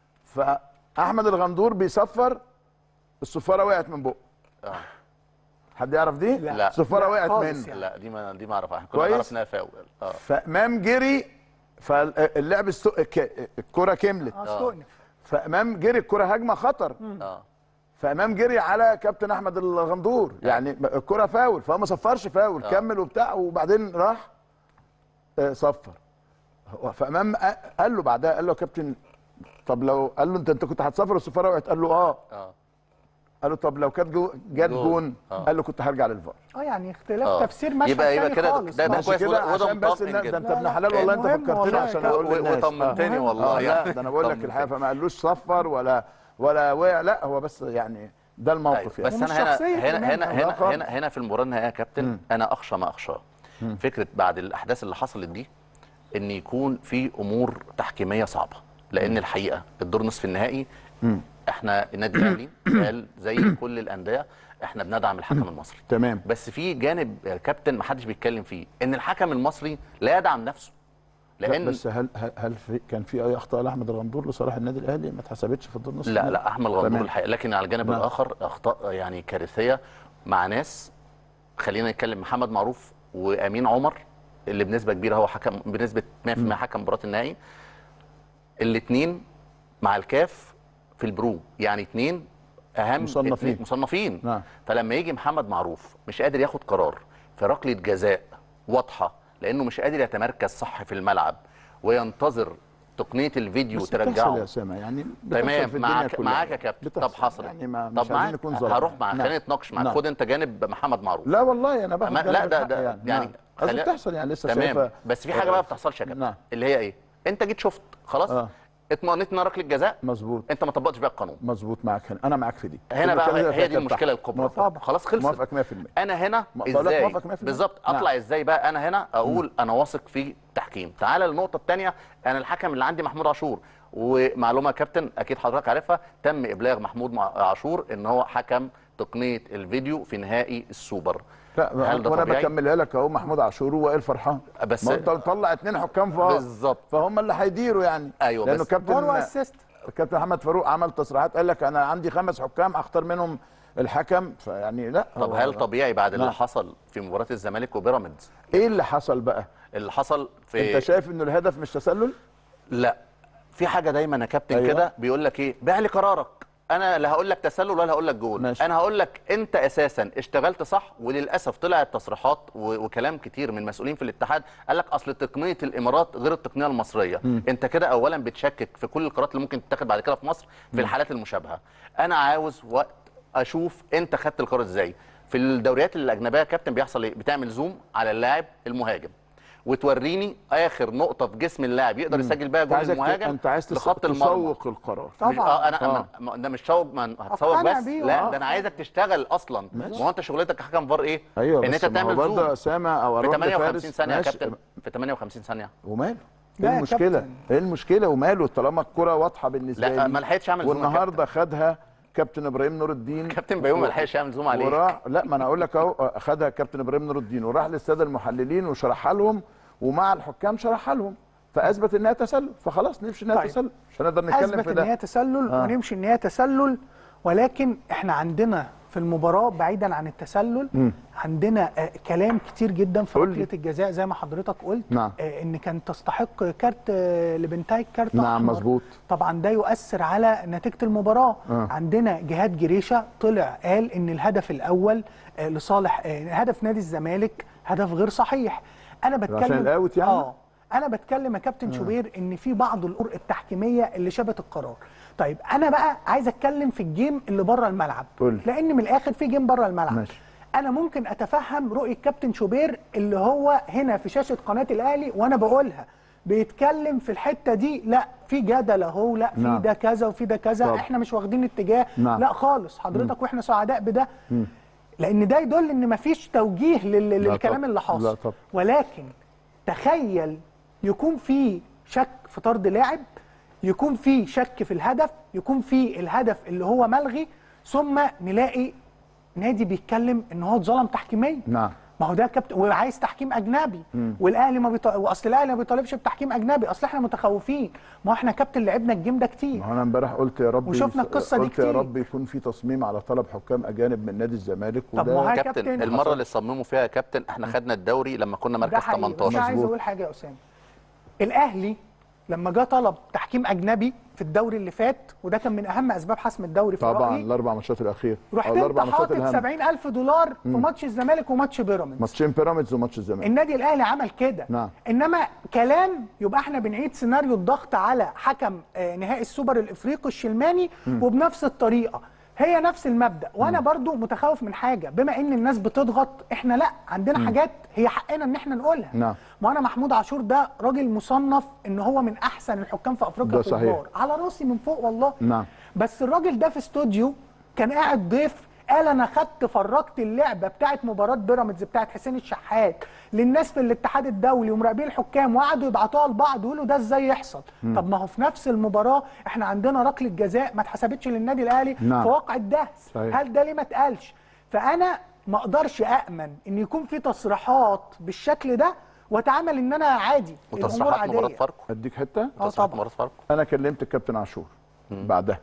فاحمد الغندور بيصفر الصفاره وقعت من بقه اه حد يعرف دي لا. الصفاره لا وقعت خالص منه يعني. لا دي ما دي ما اعرفها احنا كنا كويس. عرفناها فاول اه فامام جري فاللعب السو... ك- الكره كملت اه استؤنف فامام جري الكره هجمه خطر اه فامام جري على كابتن احمد الغندور يعني الكره فاول فهو ما صفرش فاول آه. كمل وبتاع وبعدين راح آه، صفر هو فامام قال- قال له بعدها قال له يا كابتن طب لو قال له انت انت كنت هتصفر الصفاره وقعت قال له اه اه قال له طب لو كانت جو- جت جون. جون آه. قال له كنت هرجع للفار اه يعني اختلاف آه. تفسير مشهد يبقى- يبقى تاني كده خالص ده- ده طبعاً. ماشي كويس كده وده- وده عشان بس مطمئن إن- جدا. ده انت لا، ابن لا، حلال والله انت مهم فكرتني والله عشان كده. اقول و- للناس وطمنتني آه. والله آه يعني. لا ده انا بقول لك طمنتني. الحقيقه فما قالوش صفر ولا ولا وقع لا هو بس يعني ده أيوة. الموقف يعني بس ومش انا هنا شخصية هنا كمان. هنا لا هنا خالص. هنا, هنا في المباراه النهائيه يا كابتن انا اخشى ما اخشى فكره بعد الاحداث اللي حصلت دي ان يكون في امور تحكيميه صعبه لان الحقيقه الدور نصف النهائي احنا النادي الاهلي قال زي كل الانديه احنا بندعم الحكم المصري تمام بس في جانب يا كابتن ما حدش بيتكلم فيه ان الحكم المصري لا يدعم نفسه لا لان بس هل هل, هل في كان في اي اخطاء لاحمد الغندور لصالح النادي الاهلي ما اتحسبتش في الدور نصف لا النهائي؟ لا احمد غندور تمام. الحقيقه لكن على الجانب نعم. الاخر اخطاء يعني كارثيه مع ناس خلينا نتكلم محمد معروف وامين عمر اللي بنسبه كبيره هو حكم بنسبه 100% حكم مباراه النهائي الاثنين مع الكاف في البرو يعني اثنين اهم مصنفين. اتنين مصنفين نعم. فلما يجي محمد معروف مش قادر ياخد قرار في ركله جزاء واضحه لانه مش قادر يتمركز صح في الملعب وينتظر تقنيه الفيديو بس بتحصل ترجعه يا اسامه يعني بتحصل تمام في الدنيا معاك كلها. معاك يا كابتن بتحصل. طب حصل يعني ما طب مش عايزين معاك نكون ظالمين هروح مع نعم. خلينا نتناقش معاك نعم. خد انت جانب محمد معروف لا والله انا باخد أما- جانب لا ده الحق ده يعني, يعني نعم. قصدي خلي- بتحصل يعني لسه تمام شايفه بس في حاجه بقى ما بتحصلش يا كابتن نعم. اللي هي ايه انت جيت شفت خلاص آه. اطمئنت ان ركله جزاء مظبوط انت ما طبقتش بقى القانون مظبوط معاك هنا انا معاك في دي هنا كل الكلام بقى ده هي فيها دي كابتن. المشكله الكبرى موافق. خلاص خلصت موافقك 100% انا هنا ما بقول لك ازاي موافق 100%. بالظبط نعم. اطلع ازاي بقى انا هنا اقول انا واثق في التحكيم تعال للنقطه الثانيه انا الحكم اللي عندي محمود عاشور ومعلومه يا كابتن اكيد حضرتك عارفها تم ابلاغ محمود مع- عاشور ان هو حكم تقنيه الفيديو في نهائي السوبر لا هل ده وانا طبيعي؟ بكملها لك اهو محمود عاشور ووائل فرحان بس ما انت مطلع اثنين حكام فار بالظبط فهم اللي هيديروا يعني ايوه لانه بس كابتن فار واسيست الكابتن محمد فاروق عمل تصريحات قال لك انا عندي خمس حكام اختار منهم الحكم فيعني لا طب هو- هل طبيعي بعد اللي نعم. حصل في مباراه الزمالك وبيراميدز ايه اللي حصل بقى اللي حصل في انت شايف انه الهدف مش تسلل لا في حاجه دايما يا كابتن أيوة. أيوة. كده بيقول لك ايه بيع لي قرارك انا لا هقول لك تسلل ولا هقول لك جول ماشي. انا هقول لك انت اساسا اشتغلت صح وللاسف طلعت تصريحات و- وكلام كتير من مسؤولين في الاتحاد قال لك اصل تقنيه الامارات غير التقنيه المصريه مم. انت كده اولا بتشكك في كل القرارات اللي ممكن تتاخد بعد كده في مصر في الحالات المشابهه انا عاوز وقت اشوف انت خدت القرار ازاي في الدوريات الاجنبيه يا كابتن بيحصل ايه بتعمل زوم على اللاعب المهاجم وتوريني اخر نقطه في جسم اللاعب يقدر يسجل بيها انت جول عايزك ت- المهاجم انت عايز تس- لخط المرمى تسوق القرار مش اه انا آه. آه. ده مش شوق ما هتسوق أقتنع بس بيه، لا آه. ده انا عايزك تشتغل اصلا ما هو انت شغلتك كحكم فار ايه ايوه ان بس انت ما هو تعمل برضه زوم اسامه او في اروح 58 لفارس ثانيه يا ماشي. كابتن في 58 ثانيه وماله لا ايه يا المشكله كابتن. ايه المشكله وماله طالما الكره واضحه بالنسبه لا لي ما لحقتش اعمل زوم يا والنهارده خدها كابتن ابراهيم نور الدين كابتن بيومي ما لحقش يعمل زوم عليك وراح لا ما انا اقول لك اهو خدها كابتن ابراهيم نور الدين وراح للساده المحللين وشرحها لهم ومع الحكام شرحها لهم فاثبت انها تسلل فخلاص نمشي انها طيب. تسلل مش هنقدر نتكلم اثبت في ان هي ده تسلل آه. ونمشي ان هي تسلل ولكن احنا عندنا في المباراه بعيدا عن التسلل مم. عندنا آه كلام كتير جدا في قول لي. ركله الجزاء زي ما حضرتك قلت نعم. آه ان كان تستحق كارت آه لبنتايك كارت نعم أحمر. مظبوط طبعا ده يؤثر على نتيجه المباراه آه. عندنا جهاد جريشه طلع قال ان الهدف الاول آه لصالح آه هدف نادي الزمالك هدف غير صحيح انا بتكلم عشان الأوت يعني؟ اه انا بتكلم يا كابتن شوبير ان في بعض الامور التحكيميه اللي شبت القرار طيب انا بقى عايز اتكلم في الجيم اللي بره الملعب قول. لان من الاخر في جيم بره الملعب ماشي. انا ممكن اتفهم رؤيه كابتن شوبير اللي هو هنا في شاشه قناه الاهلي وانا بقولها بيتكلم في الحته دي لا في جدل اهو لا في نعم. ده كذا وفي ده كذا طب. احنا مش واخدين اتجاه نعم. لا خالص حضرتك واحنا سعداء بده مم. لان ده يدل ان مفيش توجيه لل- لا للكلام طب. اللي لا حاصل طب. ولكن تخيل يكون في شك في طرد لاعب يكون في شك في الهدف يكون في الهدف اللي هو ملغي ثم نلاقي نادي بيتكلم ان هو اتظلم تحكيميا نعم ما هو ده كابتن وعايز تحكيم اجنبي مم. والاهلي ما بيط... واصل الاهلي ما بيطالبش بتحكيم اجنبي اصل احنا متخوفين ما هو احنا كابتن لعبنا الجيم ده كتير ما هو انا امبارح قلت يا رب وشفنا القصة دي قلت يا كتير. رب يكون في تصميم على طلب حكام اجانب من نادي الزمالك طب ما هو وده يا كابتن كابتن المره حصل. اللي صمموا فيها يا كابتن احنا خدنا الدوري لما كنا ده مركز حقيقي بس 18 عايز مظبوط. اقول حاجه يا اسامه الاهلي لما جه طلب تحكيم اجنبي في الدوري اللي فات وده كان من اهم اسباب حسم الدوري في طبعا رايي الاربع ماتشات الاخير رحت أو انت الاربع ماتشات حاطط الهام 70000 دولار في ماتش الزمالك وماتش بيراميدز ماتشين بيراميدز وماتش الزمالك النادي الاهلي عمل كده نعم. انما كلام يبقى احنا بنعيد سيناريو الضغط على حكم آه، نهائي السوبر الافريقي الشلماني وبنفس الطريقه هي نفس المبدا وانا برضو متخوف من حاجه بما ان الناس بتضغط احنا لا عندنا حاجات هي حقنا ان احنا نقولها نعم. ما انا محمود عاشور ده راجل مصنف ان هو من احسن الحكام في افريقيا ده في صحيح. الفار على راسي من فوق والله نعم. بس الراجل ده في استوديو كان قاعد ضيف قال انا خدت فرجت اللعبه بتاعت مباراه بيراميدز بتاعت حسين الشحات للناس في الاتحاد الدولي ومراقبين الحكام وقعدوا يبعتوها لبعض ويقولوا ده ازاي يحصل طب ما هو في نفس المباراه احنا عندنا ركله جزاء ما اتحسبتش للنادي الاهلي نعم. في واقع الدهس صحيح. هل ده ليه ما اتقالش فانا ما اقدرش امن ان يكون في تصريحات بالشكل ده واتعامل ان انا عادي الامور وتصريحات مباراه عاديه فاركو اديك حته اه تصريحات طبعا مباراه فاركو انا كلمت الكابتن عاشور بعدها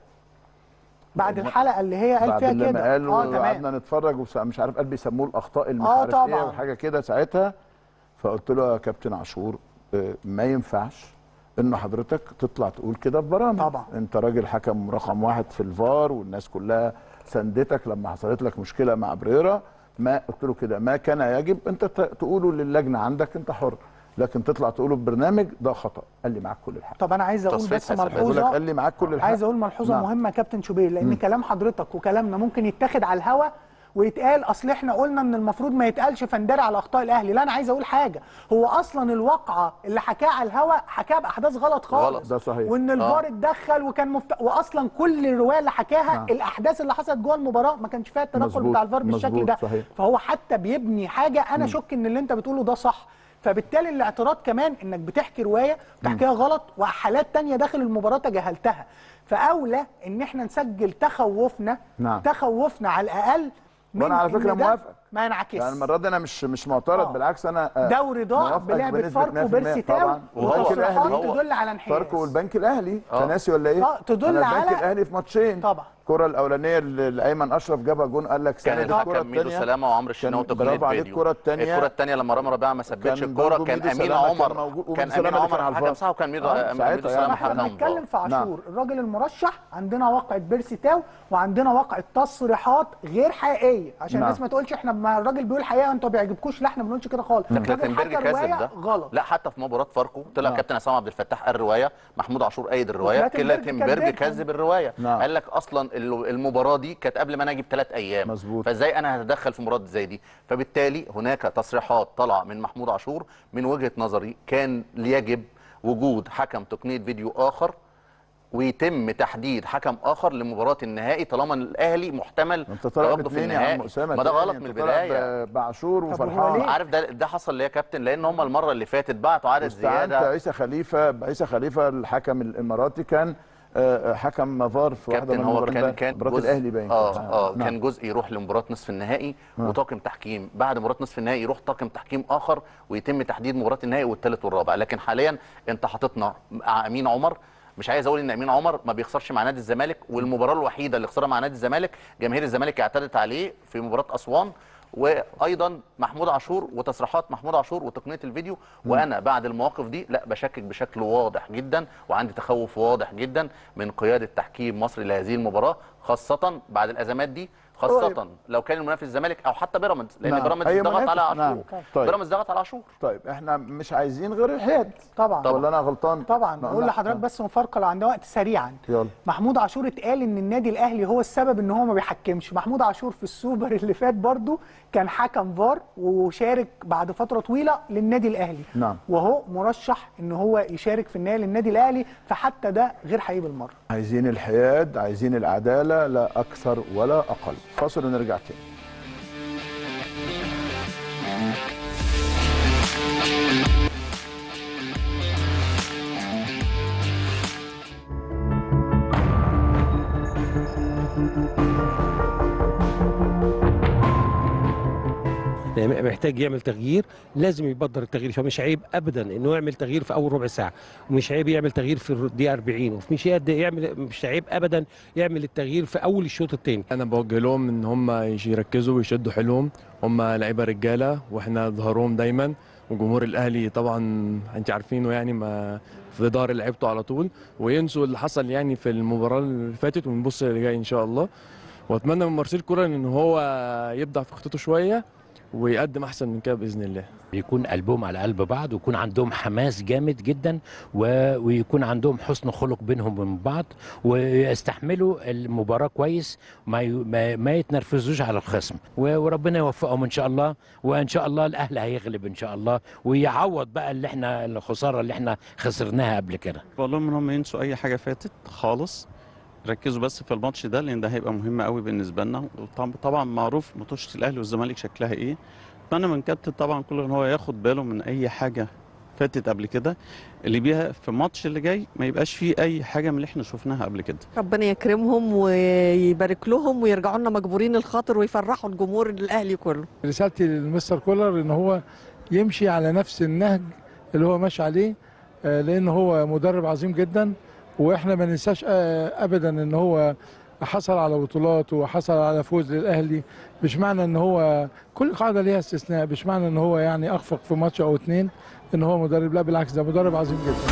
بعد الحلقه اللي هي قال بعد فيها لما كده قال اه تمام وقعدنا نتفرج وس- مش عارف قال بيسموه الاخطاء اللي مش آه عارف ايه طبعاً. وحاجه كده ساعتها فقلت له يا كابتن عاشور آه، ما ينفعش ان حضرتك تطلع تقول كده في برامج طبعاً. انت راجل حكم رقم واحد في الفار والناس كلها سندتك لما حصلت لك مشكله مع بريرا ما قلت له كده ما كان يجب انت ت- تقوله للجنه عندك انت حر لكن تطلع تقوله في برنامج ده خطا قال لي معاك كل الحق طب انا عايز اقول تصفية بس حسابات. بقول لك ملحوظه قال لي معاك كل الحق عايز اقول ملحوظه نعم. مهمه يا كابتن شوبير لان كلام حضرتك وكلامنا ممكن يتاخد على الهوا ويتقال اصل احنا قلنا ان المفروض ما يتقالش فندري على اخطاء الاهلي لا انا عايز اقول حاجه هو اصلا الواقعه اللي حكاها على الهوا حكاها باحداث غلط خالص غلط. ده صحيح. وان الفار اتدخل وكان مفت... واصلا كل الروايه اللي حكاها نعم. الاحداث اللي حصلت جوه المباراه ما كانش فيها التدخل مظبوط. بتاع الفار بالشكل مظبوط. ده صحيح. فهو حتى بيبني حاجه انا شك ان اللي انت بتقوله ده صح فبالتالي الاعتراض كمان انك بتحكي روايه بتحكيها غلط وحالات تانية داخل المباراه تجاهلتها فاولى ان احنا نسجل تخوفنا نعم. تخوفنا على الاقل من وأنا على إن فكرة ده موافق. ما ينعكس يعني المره دي انا مش مش معترض آه. بالعكس انا آه، دوري ضاع موافقك بلعبه بنسبة فاركو 100% وبيرسي تاو طبعا والبنك وتصريحات الاهلي تدل على انحياز فاركو والبنك الاهلي آه. انت ناسي ولا ايه؟ آه، تدل أنا البنك على- الاهلي في ماتشين طبعا الكره الاولانيه اللي ايمن اشرف جابها جون قال لك كان سند الكره الحكم ميدو الثانيه سلامه وعمرو الشناوي كان تقنيه برافو عليك فيديو الكرة التانية. الكره الثانيه لما رامي ربيعه ما ثبتش كان الكوره برضه كان ميدو امين سلامة كان عمر موجود، وميدو كان سلامة امين اللي كان عمر على الحكم الفار. صح وكان ميدو آه، ميدو ساعتها سلامه يعني. احنا حكم بنتكلم في نعم. عاشور الراجل المرشح عندنا واقعة بيرسي تاو وعندنا واقعة تصريحات غير حقيقية عشان نعم. الناس ما تقولش احنا ما الراجل بيقول حقيقة وانتوا ما بيعجبكوش لا احنا ما بنقولش كده خالص الراجل كلاتنبرج حكى كذب رواية ده غلط لا حتى في مباراه فاركو طلع نعم. كابتن عصام عبد الفتاح قال روايه محمود عاشور ايد الروايه وكلاتنبرج كلاتنبرج كذبها. كذب الروايه نعم. قال لك اصلا ال- المباراه دي كانت قبل ما انا اجيب ثلاث ايام مظبوط. فازاي انا هتدخل في مباراه زي دي فبالتالي هناك تصريحات طالعه من محمود عاشور من وجهه نظري كان يجب وجود حكم تقنيه فيديو اخر ويتم تحديد حكم اخر لمباراه النهائي طالما الاهلي محتمل انت طالع تواجده في باثنين يا عم النهائي اسامه ما ده تاني، غلط أنت من طالع البدايه ب- بعاشور طب هو وفرحان ليه؟ عارف ده ده حصل ليه يا كابتن لان هم المره اللي فاتت بعتوا عدد واستعنت زياده عيسى خليفه عيسى خليفه الحكم الاماراتي كان آه، حكم مظار في واحده كابتن من هو المباريات كان ده. كان مباراه جزء- الاهلي باين اه كانت. اه نعم. كان جزء يروح لمباراه نصف النهائي نعم. وطاقم تحكيم بعد مباراه نصف النهائي يروح طاقم تحكيم اخر ويتم تحديد مباراه النهائي والثالث والرابع لكن حاليا انت حاططنا مع امين عمر مش عايز اقول ان امين عمر ما بيخسرش مع نادي الزمالك والمباراه الوحيده اللي خسرها مع نادي الزمالك جماهير الزمالك اعتدت عليه في مباراه اسوان وايضا محمود عاشور وتصريحات محمود عاشور وتقنيه الفيديو وانا بعد المواقف دي لا بشكك بشكل واضح جدا وعندي تخوف واضح جدا من قياده تحكيم مصر لهذه المباراه خاصه بعد الازمات دي خاصه لو كان المنافس الزمالك او حتى بيراميدز لان نعم. بيراميدز أي ضغط منافس، على عاشور نعم. طيب. بيراميدز ضغط على عاشور طيب احنا مش عايزين غير الحياد طبعا ولا انا غلطان طبعا لا، بقول لا. لحضرتك بس مفارقه لو عندنا وقت سريعا يلا محمود عاشور اتقال ان النادي الاهلي هو السبب ان هو ما بيحكمش محمود عاشور في السوبر اللي فات برضو كان حكم فار وشارك بعد فتره طويله للنادي الاهلي نعم. وهو مرشح ان هو يشارك في النهائي للنادي الاهلي فحتى ده غير حقيقي بالمره عايزين الحياد عايزين العداله لا اكثر ولا اقل فاصل ونرجع تاني يعني محتاج يعمل تغيير لازم يبدر التغيير فمش عيب ابدا انه يعمل تغيير في اول ربع ساعه ومش عيب يعمل تغيير في الدقيقه 40 ومش عيب يعمل مش عيب ابدا يعمل التغيير في اول الشوط الثاني انا بوجه لهم ان هم يش- يركزوا ويشدوا حيلهم هم لعيبه رجاله واحنا ظهرهم دايما وجمهور الاهلي طبعا انت عارفينه يعني ما في ظهر لعيبته على طول وينسوا اللي حصل يعني في المباراه اللي فاتت ونبص اللي جاي ان شاء الله واتمنى من مارسيل كولر ان هو يبدع في خطته شويه ويقدم احسن من كده باذن الله يكون قلبهم على قلب بعض ويكون عندهم حماس جامد جدا و... ويكون عندهم حسن خلق بينهم وبين بعض ويستحملوا المباراة كويس ما, ي... ما... ما يتنرفزوش على الخصم و... وربنا يوفقهم ان شاء الله وان شاء الله الاهلي هيغلب ان شاء الله ويعوض بقى اللي احنا الخسارة اللي احنا خسرناها قبل كده بقول لهم ان هم ينسوا اي حاجه فاتت خالص ركزوا بس في الماتش ده لان ده هيبقى مهم قوي بالنسبه لنا وطبعا طبعا معروف ماتشة الاهلي والزمالك شكلها ايه اتمنى من كابتن طبعا كل ان هو ياخد باله من اي حاجه فاتت قبل كده اللي بيها في الماتش اللي جاي ما يبقاش فيه اي حاجه من اللي احنا شفناها قبل كده ربنا يكرمهم ويبارك لهم ويرجعوا لنا مجبورين الخاطر ويفرحوا الجمهور الاهلي كله رسالتي للمستر كولر ان هو يمشي على نفس النهج اللي هو ماشي عليه آه، لان هو مدرب عظيم جدا واحنا ما ننساش آه، ابدا ان هو حصل على بطولات وحصل على فوز للاهلي مش معنى ان هو كل قاعده ليها استثناء مش معنى ان هو يعني اخفق في ماتش او اتنين ان هو مدرب لا بالعكس ده مدرب عظيم جدا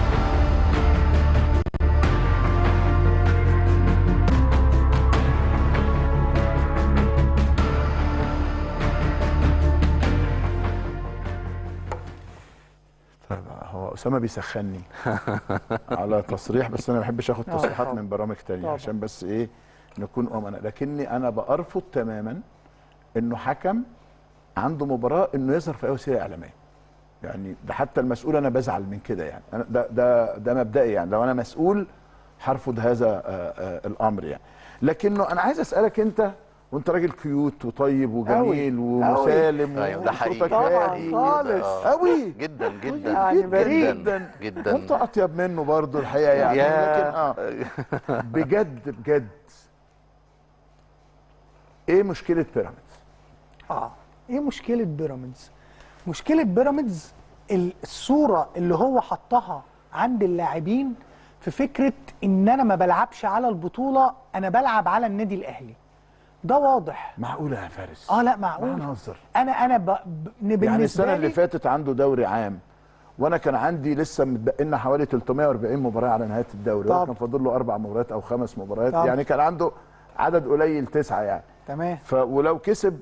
طيب هو اسامه بيسخني على تصريح بس انا ما بحبش اخد آه، تصريحات طبعا. من برامج تانية طبعا. عشان بس ايه نكون امنا لكني انا بارفض تماما انه حكم عنده مباراه انه يظهر في اي وسيله اعلاميه يعني ده حتى المسؤول انا بزعل من كده يعني أنا ده ده ده مبدئي يعني لو انا مسؤول هرفض هذا آه، آه، الامر يعني لكنه انا عايز اسالك انت وانت راجل كيوت وطيب وجميل أوي. ومسالم أيوة، ده حقيقي. وصوتك طبعا هادي خالص آه. قوي جدا جدا يعني جدا بريء. جدا جدا وانت اطيب منه برضه الحقيقه يعني يا- لكن اه بجد بجد ايه مشكله بيراميدز؟ اه ايه مشكله بيراميدز مشكله بيراميدز ال- الصوره اللي هو حطها عند اللاعبين في فكره ان انا ما بلعبش على البطوله انا بلعب على النادي الاهلي ده واضح معقوله يا فارس اه لا معقول ما هنهزر. انا انا ب... ب... بالنسبه يعني السنه لي اللي فاتت عنده دوري عام وانا كان عندي لسه متبقي لنا حوالي 340 مباراه على نهايه الدوري هو طب. كان فاضل له اربع مباريات او خمس مباريات طب. يعني كان عنده عدد قليل تسعه يعني تمام ف ولو كسب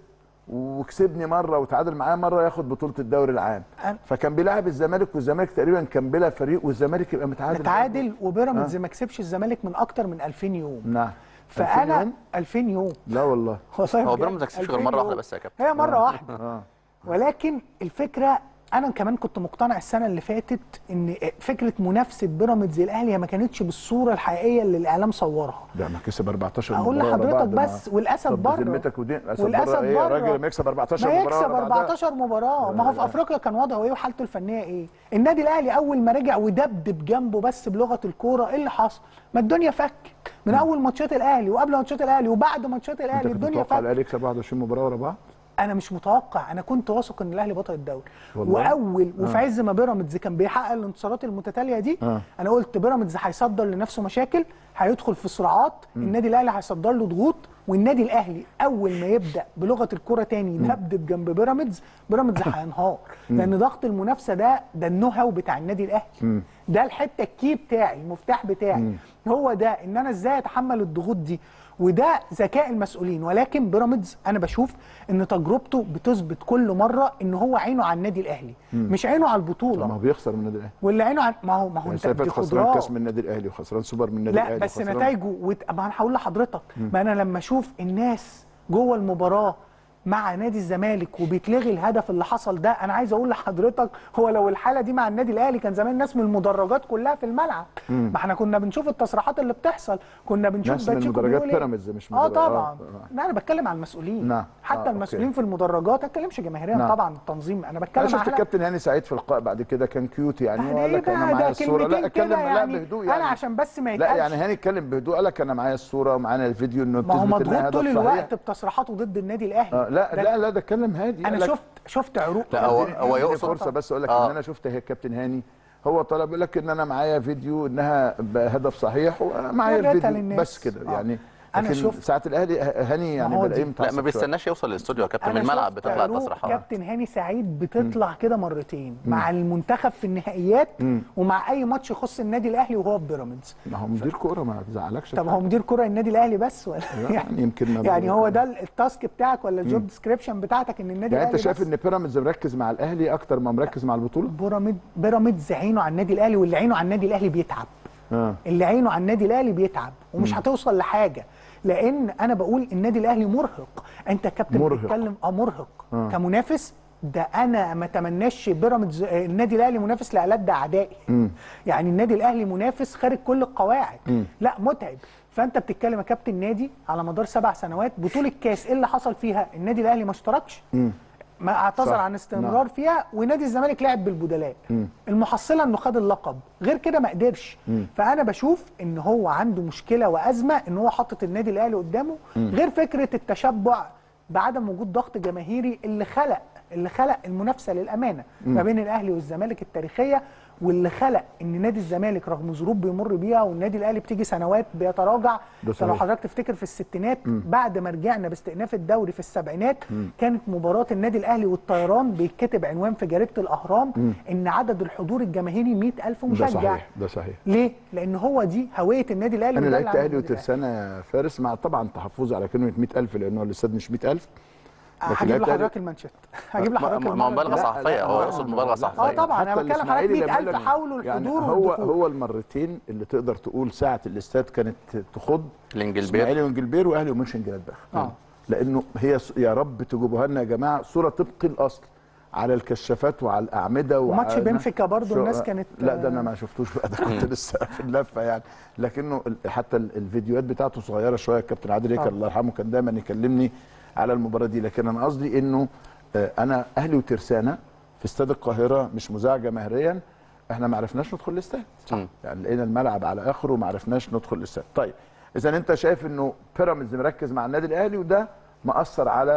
وكسبني مره وتعادل معايا مره ياخد بطوله الدوري العام أنا- فكان بيلاعب الزمالك والزمالك تقريبا كان بلا فريق والزمالك يبقى متعادل متعادل وبيراميدز آه. ما كسبش الزمالك من اكتر من 2000 يوم نعم 2000 فانا يوم؟ 2000 يوم لا والله والله هو بجد، بيراميدز ما كسبش غير 2000 مره واحده يوم. بس يا كابتن هي مره واحده اه ولكن الفكره انا كمان كنت مقتنع السنه اللي فاتت ان فكره منافسه بيراميدز الاهلي هي ما كانتش بالصوره الحقيقيه اللي الاعلام صورها ده ما كسب 14 اقول مباراه ورا لحضرتك بعض، ما- بس والاسد طب بره بذمتك ودين الاسد والاسد بره ايه بره يا راجل ما يكسب 14 ما مباراه يكسب ورا بعضها؟ 14 مباراه ما هو في لا. افريقيا كان وضعه ايه وحالته الفنيه ايه النادي الاهلي اول ما رجع ودبدب جنبه بس بلغه الكوره ايه اللي حصل ما الدنيا فك من اول ماتشات الاهلي وقبل ماتشات الاهلي وبعد ماتشات انت الاهلي كنت الدنيا متوقع فك الاهلي يكسب 21 مباراه ورا بعض؟ انا مش متوقع انا كنت واثق ان الاهلي بطل الدوري والله؟ واول وفي آه. عز ما بيراميدز كان بيحقق الانتصارات المتتاليه دي آه. انا قلت بيراميدز هيصدر لنفسه مشاكل هيدخل في صراعات النادي الاهلي هيصدر له ضغوط والنادي الاهلي اول ما يبدا بلغه الكره تاني يدبدب جنب بيراميدز بيراميدز هينهار لان ضغط المنافسه ده ده النو هاو بتاع النادي الاهلي ده الحته الكي بتاعي المفتاح بتاعي هو ده ان انا ازاي اتحمل الضغوط دي وده ذكاء المسؤولين ولكن بيراميدز انا بشوف ان تجربته بتثبت كل مره ان هو عينه على النادي الاهلي مش عينه على طب ما البطوله هو بيخسر من النادي الاهلي واللي عينه على ما هو ما هو يعني انت السنه اللي دي فاتت خسران خضروات كاس من النادي الاهلي وخسران سوبر من النادي لا الاهلي بس وخسران- نتائجه وت... ما انا هقول لحضرتك ما انا لما اشوف الناس جوه المباراه مع نادي الزمالك وبيتلغي الهدف اللي حصل ده انا عايز اقول لحضرتك هو لو الحاله دي مع النادي الاهلي كان زمان الناس من المدرجات كلها في الملعب مم. ما احنا كنا بنشوف التصريحات اللي بتحصل كنا بنشوف ناس من باتشيكو مدرجات بيقول إيه. بيراميدز مش اه مدرج- طبعا آه. لا انا بتكلم عن المسؤولين نعم. حتى آه، المسؤولين أوكي. في المدرجات ما اتكلمش جماهيريا نعم. طبعا التنظيم انا انا بتكلم شفت على الكابتن هاني سعيد في اللقاء بعد كده كان كيوت يعني بعد وقال ايه لك انا بقى معايا ده الصوره لا كلمتين اتكلم كده لا يعني بهدوء يعني انا عشان بس ما لا يتقالش يعني هاني اتكلم بهدوء قال لك انا معايا الصوره ومعانا الفيديو انه ما هو بتثبت إنها مضغوط طول هدف صحيح. الوقت بتصريحاته ضد النادي الاهلي آه لا ده- لا لا ده اتكلم هادي انا قال لك- شفت شفت عروق لا هو اديني- هو اديني يقصد فرصه بس اقول لك آه. ان انا شفت هي الكابتن هاني هو طلب يقول لك ان انا معايا فيديو انها بهدف صحيح ومعايا وريتها الفيديو للناس. بس كده آه. يعني أنا لكن شفت- ساعه الاهلي هاني يعني ما هو بلاقيه دي- متعصب لا ما شوية. بيستناش يوصل للاستوديو يا كابتن من أنا الملعب شفت بتطلع عروق التصريحات كابتن هاني سعيد بتطلع كده مرتين مع المنتخب في النهائيات مم. ومع اي ماتش يخص النادي الاهلي وهو في بيراميدز ما هو مدير كوره ما تزعلكش طب في هو حاجة. مدير كره النادي الاهلي بس ولا لا، يعني يمكن ما يعني هو ده التاسك بتاعك ولا الجوب ديسكريبشن بتاعتك ان النادي يعني الاهلي انت شايف بس؟ ان بيراميدز مركز مع الاهلي اكتر ما مركز مع البطوله؟ بيراميد بيراميدز عينه على النادي الاهلي واللي عينه على النادي الاهلي بيتعب اه اللي عينه على النادي الاهلي بيتعب ومش هتوصل لحاجه لان انا بقول النادي الاهلي مرهق انت كابتن مرهق. بتتكلم اه مرهق آه. كمنافس ده انا ما اتمناش بيراميدز آه، النادي الاهلي منافس لألد اعدائي مم. يعني النادي الاهلي منافس خارج كل القواعد مم. لا متعب فانت بتتكلم يا كابتن نادي على مدار سبع سنوات بطوله كاس ايه اللي حصل فيها النادي الاهلي ما اشتركش مم. ما اعتذر صح. عن استمرار نعم. فيها ونادي الزمالك لعب بالبدلاء مم. المحصله انه خد اللقب غير كده ما قدرش مم. فانا بشوف ان هو عنده مشكله وازمه ان هو حاطط النادي الاهلي قدامه مم. غير فكره التشبع بعدم وجود ضغط جماهيري اللي خلق اللي خلق المنافسه للامانه مم. ما بين الاهلي والزمالك التاريخيه واللي خلق ان نادي الزمالك رغم ظروف بيمر بيها والنادي الاهلي بتيجي سنوات بيتراجع ده فلو صحيح. حضرتك تفتكر في الستينات مم. بعد ما رجعنا باستئناف الدوري في السبعينات مم. كانت مباراه النادي الاهلي والطيران بيتكتب عنوان في جريده الاهرام مم. ان عدد الحضور الجماهيري 100000 ده مشجع صحيح ده صحيح ليه؟ لان هو دي هويه النادي الاهلي انا وده اللي لعبت عمله اهلي النادي الأهلي. وترسانه فارس مع طبعا تحفظي على كلمه 100000 لان هو الاستاد مش 100000 لكن هجيب لعبت أهلي- لحضرتك المانشيت هجيب ما- لحضرتك ما- ما المرة مبالغة الجاية. صحفية، هو يقصد مبالغة لا، صحفية. اه طبعا انا حتى بتكلم حضرتك الإسماعيلي لما 100000 قال لك- حاولوا يعني الحضور هو والدخول. هو المرتين اللي تقدر تقول ساعه الاستاد كانت تخض الانجلبير اسماعيلي وانجلبير واهلي ومنشن جلادباخ اه لانه هي ص- يا رب تجيبوها لنا يا جماعه صوره طبق الاصل على الكشافات وعلى الاعمده وماتش وعلى- بنفيكا برضو شو- الناس كانت- لا ده انا ما شفتوش بقى ده كنت لسه في اللفه يعني لكنه ال- حتى ال- الفيديوهات بتاعته صغيره شويه الكابتن عادل هيكل طبعا. الله يرحمه كان دايما يكلمني على المباراه دي لكن انا قصدي انه آه، انا اهلي وترسانه في استاد القاهره مش مذاع جماهيريا احنا ما عرفناش ندخل الاستاد مم. يعني لقينا الملعب على اخره وما عرفناش ندخل الاستاد طيب اذا انت شايف انه بيراميدز مركز مع النادي الاهلي وده مأثر على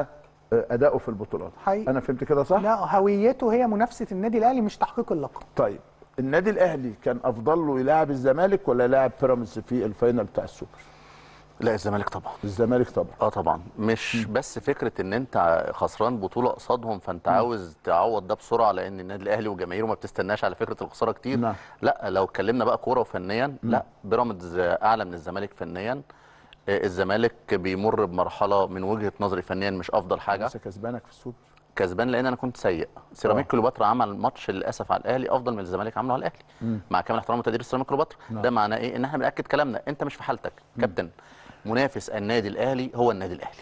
آه، اداؤه في البطولات حقيقي. انا فهمت كده صح لا هويته هي منافسه النادي الاهلي مش تحقيق اللقب طيب النادي الاهلي كان افضل له يلاعب الزمالك ولا يلاعب بيراميدز في الفاينل بتاع السوبر لا الزمالك طبعا الزمالك طبعا اه طبعا مش بس فكره ان انت خسران بطوله قصادهم فانت عاوز تعوض ده بسرعه لان النادي الاهلي وجماهيره ما بتستناش على فكره الخساره كتير نعم. لا لو اتكلمنا بقى كوره وفنيا لا بيراميدز اعلى من الزمالك فنيا آه، الزمالك بيمر بمرحله من وجهه نظري فنيا مش افضل حاجه لسه كسبانك في السوبر كسبان لان انا كنت سيء سيراميك كليوباترا عمل ماتش للاسف على الاهلي افضل من الزمالك عمله على الاهلي مم. مع كامل احترامي وتقدير سيراميك كليوباترا نعم. ده معناه ايه ان احنا بناكد كلامنا انت مش في حالتك كابتن منافس النادي الاهلي هو النادي الاهلي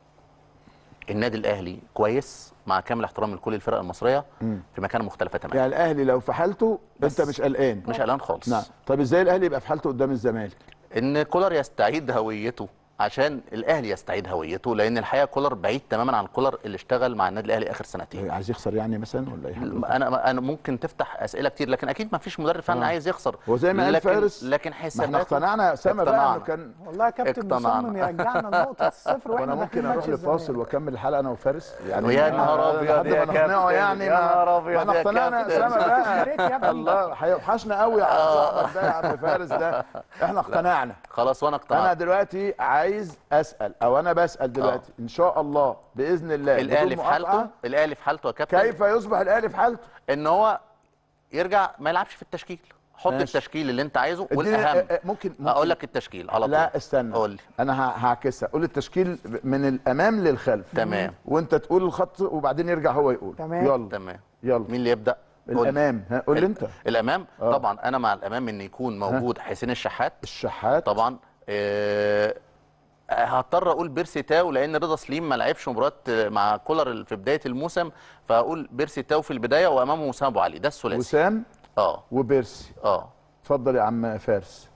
النادي الاهلي كويس مع كامل احترامي لكل الفرق المصريه مم. في مكانه مختلفه تماما يعني الاهلي لو في حالته انت مش قلقان مش قلقان خالص نعم طب ازاي الاهلي يبقى في حالته قدام الزمالك ان كولر يستعيد هويته عشان الاهلي يستعيد هويته لان الحقيقه كولر بعيد تماما عن كولر اللي اشتغل مع النادي الاهلي اخر سنتين عايز يخسر يعني مثلا ولا ايه انا انا ممكن تفتح اسئله كتير لكن اكيد ما فيش مدرب فني آه. عايز يخسر هو زي ما قال لكن فارس لكن ما احنا حساباته اقتنعنا يا اسامه بقى انه اقتنعنا. كان والله يا كابتن اقتنعنا. مصمم يرجعنا لنقطه الصفر واحنا وانا داخلين ممكن اروح ماتش لفاصل الزمالك. واكمل الحلقه انا وفارس ويا نهار أبيض لحد يا ما نقنعه كابتن، يعني يا ما- نهار أبيض ما احنا يا اقتنعنا يا كابتن. اسامه يا ريت يا بقى ابني. الله هيوحشنا قوي يا صاحبك ده يا عم فارس ده احنا اقتنعنا خلاص وانا انا اقتنعت دلوقتي عايز اسال او انا بسال دلوقتي ان شاء الله باذن الله بدون الاهلي في مقاطعة، حالته الاهلي في حالته يا كابتن كيف يصبح الاهلي في حالته ان هو يرجع ما يلعبش في التشكيل حط ماشي. التشكيل اللي انت عايزه اديني- والاهم اه- اه- ممكن- ممكن- اقول لك التشكيل على طول لا استنى قول لي انا ه- هعكسها قول التشكيل من الامام للخلف تمام. وانت تقول الخط وبعدين يرجع هو يقول تمام. يلا تمام يلا مين اللي يبدا قول لي. الامام ها، قول لي انت الامام آه. طبعا انا مع الامام ان يكون موجود حسين الشحات الشحات طبعا آه هضطر اقول بيرسي تاو لان رضا سليم ما لعبش مباراه مع كولر في بدايه الموسم فاقول بيرسي تاو في البدايه وامامه وسام ابو علي ده الثلاثي وسام اه وبيرسي اه اتفضل يا عم فارس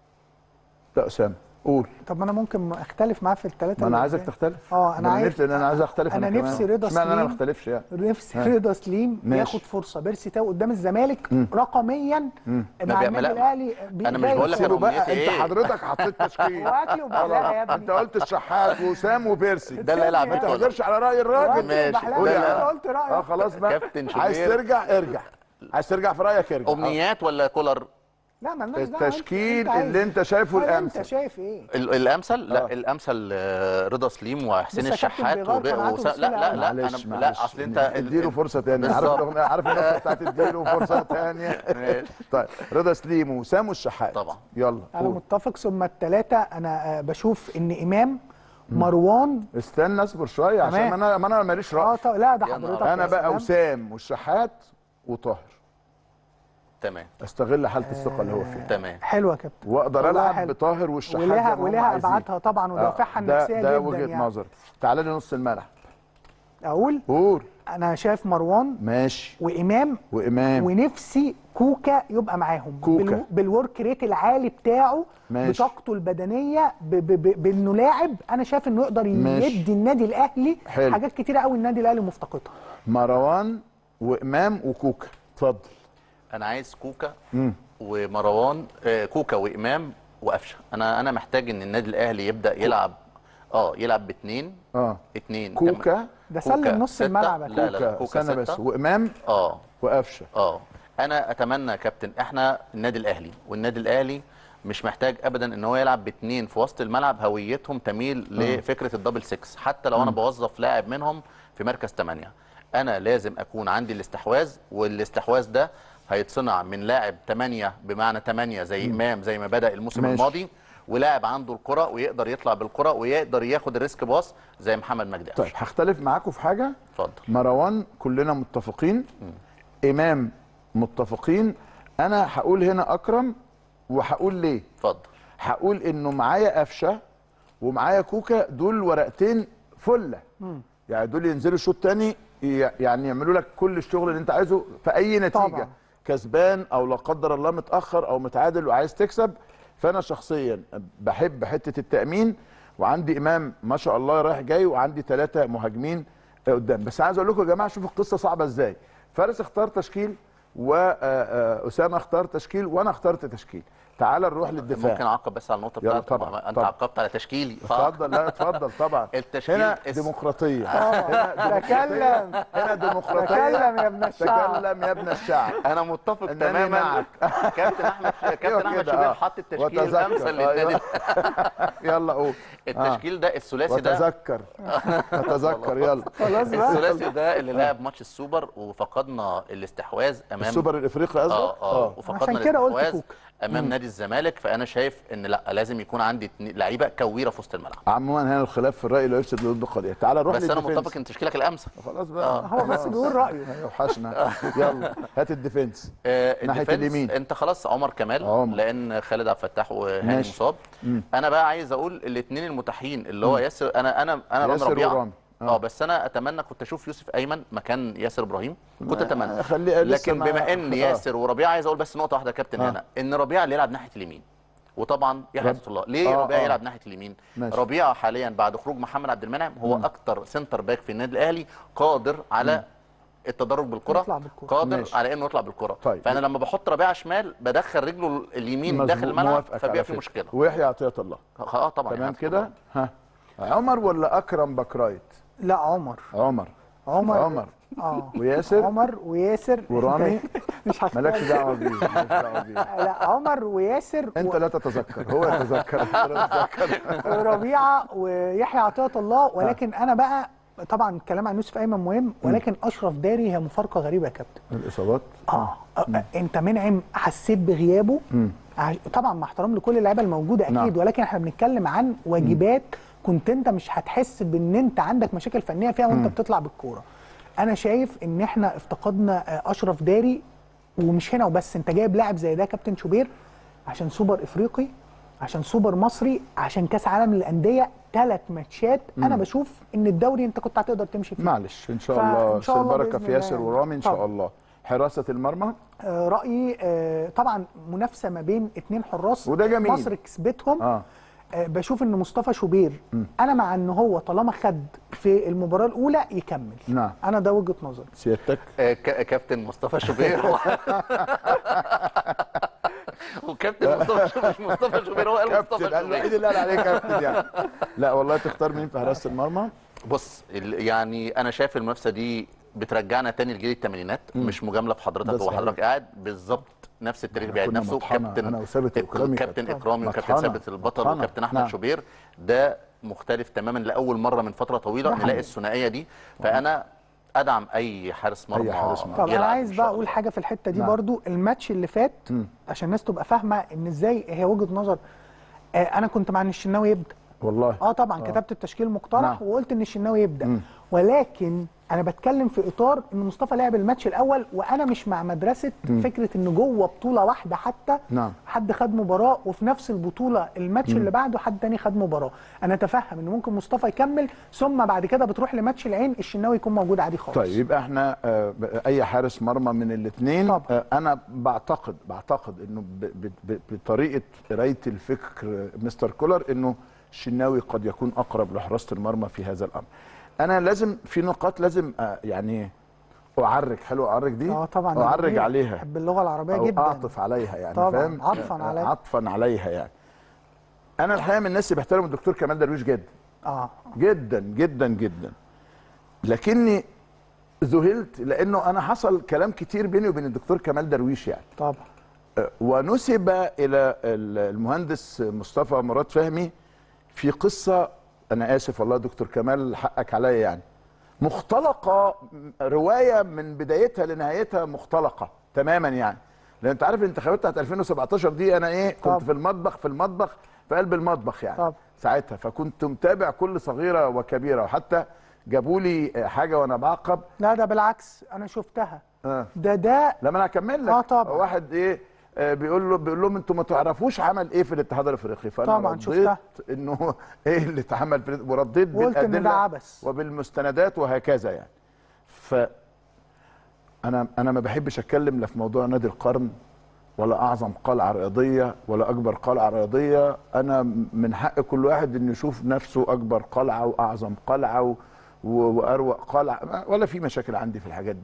لا اسامه قول طب ما انا ممكن اختلف معاه في الثلاثه ما انا عايزك تختلف اه انا ده عايز نفسي ان انا عايز اختلف انا كمان. نفسي رضا اشمعنى انا ما سليم اختلفش يعني نفسي ها. رضا سليم ماشي. ياخد فرصه بيرسي تاو قدام الزمالك رقميا مم. ما مع بي- النادي لا. الاهلي أنا مش بقول لك سيبه بقى أمنيتي انت إيه؟ حضرتك حطيت تشكيل واكل وبلاء يا ابني انت قلت الشحات وسام وبيرسي ده اللي هيلعب ما بكولر. تقدرش على راي الراجل ماشي. بحلال ده انت لا. قلت رايك اه خلاص بقى كابتن عايز شوبير. ترجع ارجع عايز ترجع في رايك ارجع امنيات ولا كولر لا مالناش دعوه التشكيل عايز. اللي انت شايفه قول انت الامثل شايف ايه ال- الامثل لا آه. الامثل آه، رضا سليم وحسين بص يا كابتن الشحات بيغير وب- قناعاته وس... لا بسهولة لا أوي. لا معلش انا معلش لا اصل انت اديله فرصه ثانيه عارف بالظبط. الاغنيه عارف النقطه بتاعت اديله فرصه ثانيه ماشي. طيب رضا سليم وسام والشحات طبعا. يلا انا قول. متفق ثم الثلاثه انا آه، بشوف ان امام مروان استنى اصبر شويه عشان تمام. ما انا ما انا ماليش اه راي طب لا ده يا حضرتك نهار انا يا بقى سلام. وسام والشحات وطاهر تمام استغل حاله الثقه اللي هو فيها تمام حلوه يا كابتن واقدر والله العب حلو. بطاهر والشحات ولها زي ما هم ولها عايزين. ابعادها طبعا ودوافعها آه، ده النفسيه ده جدا وجهه يعني. نظري تعالى لي نص الملعب اقول قول انا شايف مروان ماشي وامام وامام ونفسي كوكا يبقى معاهم كوكا. بال- بالورك ريت العالي بتاعه ماشي. بطاقته البدنيه ب- ب- ب- بانه لاعب انا شايف انه يقدر ماشي. يدي النادي الاهلي حلو. حاجات كتيره قوي النادي الاهلي مفتقدها مروان وامام وكوكا اتفضل انا عايز كوكا مم. ومروان آه، كوكا وامام وقفشه انا انا محتاج ان النادي الاهلي يبدا يلعب اه يلعب باثنين اه اثنين كوكا ده سلم نص ستة. الملعب يا لا لا لا كوكا كوكا استنى بس ستة. وامام اه وقفشه اه انا اتمنى يا كابتن احنا النادي الاهلي والنادي الاهلي مش محتاج ابدا ان هو يلعب باثنين في وسط الملعب هويتهم تميل لفكره الدبل 6 حتى لو انا بوظف لاعب منهم في مركز 8 انا لازم اكون عندي الاستحواذ والاستحواذ ده هيتصنع من لاعب 8 بمعنى 8 زي امام زي ما بدا الموسم ماشي. الماضي ولاعب عنده الكره ويقدر يطلع بالكره ويقدر ياخد الريسك باص زي محمد مجدي طيب قفشه هختلف معاكم في حاجه اتفضل مروان كلنا متفقين امام متفقين انا هقول هنا اكرم وهقول ليه اتفضل هقول انه معايا قفشه ومعايا كوكا دول ورقتين فله يعني دول ينزلوا الشوط تاني ي- يعني يعملوا لك كل الشغل اللي انت عايزه في اي نتيجه طبعا. كسبان او لا قدر الله متاخر او متعادل وعايز تكسب فانا شخصيا بحب حته التامين وعندي امام ما شاء الله رايح جاي وعندي ثلاثه مهاجمين قدام بس عايز اقول لكم يا جماعه شوفوا القصه صعبه ازاي فارس اختار تشكيل واسامه اختار تشكيل وانا اخترت تشكيل تعال نروح للدفاع ممكن اعقب بس على النقطه يلا بتاعتك طبعا، انت طبعا. عقبت على تشكيلي اتفضل لا اتفضل طبعا التشكيل هنا اس- ديمقراطيه آه، هنا تكلم. هنا ديمقراطيه تكلم يا ابن الشعب. تكلم يا ابن الشعب انا متفق إنني تماما معك. كابتن احمد كابتن أيوة احمد كده، شوبير آه. حط التشكيل وتذكر. الامثل أيوة. للنادي يلا قول التشكيل ده الثلاثي ده وتذكر اتذكر يلا خلاص بقى. الثلاثي ده اللي لعب ماتش السوبر وفقدنا الاستحواذ امام السوبر الافريقي قصدك اه اه وفقدنا عشان كده قلت الاستحواذ كوكا. امام مم. نادي الزمالك فانا شايف ان لا لازم يكون عندي اتنين- لعيبه كويره في وسط الملعب عموما هنا الخلاف في الراي لا يفسد للود قضيه تعال نروح بس انا للديفنس. متفق ان تشكيلك الامثل خلاص بقى آه. هو بس بيقول رايه يوحشنا يلا هات الديفنس آه ناحية الديفنس اليمين. انت خلاص عمر كمال عمر. لان خالد عبد الفتاح وهاني ماشي. مصاب مم. انا بقى عايز اقول الاثنين المتاحين اللي هو مم. ياسر انا انا انا رامي ياسر ربيعه ورامي. اه آه. بس انا اتمنى كنت اشوف يوسف ايمن مكان ياسر ابراهيم كنت ما- اتمنى خليه لسه لكن ما- بما ان آه. ياسر وربيعه عايز اقول بس نقطه واحده يا كابتن آه. هنا ان ربيعه اللي يلعب ناحيه اليمين وطبعا يحيى رب- ستر الله ليه آه، ربيعه آه. يلعب ناحيه اليمين ماشي. ربيعه حاليا بعد خروج محمد عبد المنعم هو مم. اكتر سنتر باك في النادي الاهلي قادر على التدرج بالكره يطلع بالكرة. قادر ماشي. على انه يطلع بالكره طيب. فانا لما بحط ربيعه شمال بدخل رجله اليمين مظبوط، داخل الملعب موافقك فبيبقى على في فكرة. مشكله ويحيى عطيه الله اه طبعا تمام يعني كده ها عمر ولا اكرم بكرايت لا عمر عمر عمر عمر اه وياسر عمر وياسر ورامي مش هختار مالكش دعوه بيه مالكش دعوه بيه لا عمر وياسر انت لا تتذكر هو يتذكر أنت لا تتذكر وربيعه ويحيى عطيه الله ولكن انا بقى طبعا الكلام عن يوسف ايمن مهم ولكن اشرف داري هي مفارقه غريبه يا كابتن الاصابات اه آه، انت منعم حسيت بغيابه مم. عش- طبعا مع احترام لكل اللعيبه الموجوده اكيد نعم. ولكن احنا بنتكلم عن واجبات كنت انت مش هتحس بان انت عندك مشاكل فنيه فيها وانت مم. بتطلع بالكوره انا شايف ان احنا افتقدنا آه، اشرف داري ومش هنا وبس انت جايب لاعب زي ده كابتن شوبير عشان سوبر افريقي عشان سوبر مصري عشان كاس عالم للانديه ثلاث ماتشات انا مم. بشوف ان الدوري انت كنت هتقدر تمشي فيه معلش ان شاء فإن الله شاء الله البركه بإذن في ياسر الله. ورامي ان شاء طبعا. الله حراسه المرمى آه، رايي آه، طبعا منافسه ما بين اتنين حراس وده جميل. مصر كسبتهم اه آه، بشوف ان مصطفى شوبير مم. انا مع ان هو طالما خد في المباراه الاولى يكمل نعم انا ده وجهه نظري سيادتك آه، ك- كابتن مصطفى شوبير هو وكابتن مصطفى شوبير مش مصطفى شوبير هو قال مصطفى كابتن شوبير الوحيد اللي قال عليه كابتن يعني لا والله تختار مين في حراسه المرمى بص ال- يعني انا شايف المنافسه دي بترجعنا تاني لجيل الثمانينات مم. مش مجامله في ده حضرتك هو صحيح. حضرتك قاعد بالظبط نفس التاريخ بيعيد كنا نفسه مطحنة. كابتن أنا وثابت إكرامي كابتن كانت اكرامي وكابتن مطحنة. ثابت البطل مطحنة. وكابتن احمد نعم. شوبير ده مختلف تماما لاول مره من فتره طويله نعم. نلاقي الثنائيه دي فانا ادعم اي حارس مرمى حارس مرمى. طب انا يلعب عايز إن بقى شاء اقول الله. حاجه في الحته دي نعم. برضو الماتش اللي فات مم. عشان الناس تبقى فاهمه ان ازاي هي وجهه نظر آه، انا كنت مع ان الشناوي يبدا والله اه طبعا كتبت التشكيل مقترح نعم. وقلت ان الشناوي يبدا مم. ولكن انا بتكلم في اطار ان مصطفى لعب الماتش الاول وانا مش مع مدرسه مم. فكره ان جوه بطوله واحده حتى نعم حد خد مباراه وفي نفس البطوله الماتش مم. اللي بعده حد تاني خد مباراه انا اتفهم ان ممكن مصطفى يكمل ثم بعد كده بتروح لماتش العين الشناوي يكون موجود عادي خالص طيب يبقى احنا آه، ب- اي حارس مرمى من الاثنين طبعا. انا بعتقد بعتقد انه ب- ب- ب- بطريقه قرايه الفكر آه، مستر كولر انه الشناوي قد يكون اقرب لحراسه المرمى في هذا الامر انا لازم في نقاط لازم آه، يعني اعرج حلو اعرج دي اه طبعا اعرج جميل. عليها بحب اللغه العربيه او جدا اعطف عليها يعني طبعاً، فاهم عطفاً آه، عليها. عطفا عليها يعني انا الحقيقه من الناس اللي بحترم الدكتور كمال درويش جدا اه جدا جدا جدا لكني ذهلت لانه انا حصل كلام كتير بيني وبين الدكتور كمال درويش يعني طبعا أه، ونسب الى ال- المهندس مصطفى مراد فهمي في قصه انا اسف والله يا دكتور كمال حقك عليا يعني مختلقه م- روايه من بدايتها لنهايتها مختلقه تماما يعني لان انت عارف الانتخابات بتاعت 2017 دي انا ايه كنت طبعا. في المطبخ في المطبخ في قلب المطبخ يعني طبعا. ساعتها فكنت متابع كل صغيره وكبيره وحتى جابوا لي حاجه وانا بعقب لا ده بالعكس انا شفتها آه. ده ده لما انا هكمل لك آه طبعا. واحد ايه آه بيقول له بيقول لهم انتوا ما تعرفوش عمل ايه في الاتحاد الافريقي فانا طبعا رديت شفتها. انه ايه اللي اتعمل في ورديت وقلت إن ده بالادله عبث. وبالمستندات وهكذا يعني ف انا انا ما بحبش اتكلم لا في موضوع نادي القرن ولا اعظم قلعه رياضيه ولا اكبر قلعه رياضيه انا من حق كل واحد انه يشوف نفسه اكبر قلعه واعظم قلعه و... و... واروق قلعه ولا في مشاكل عندي في الحاجات دي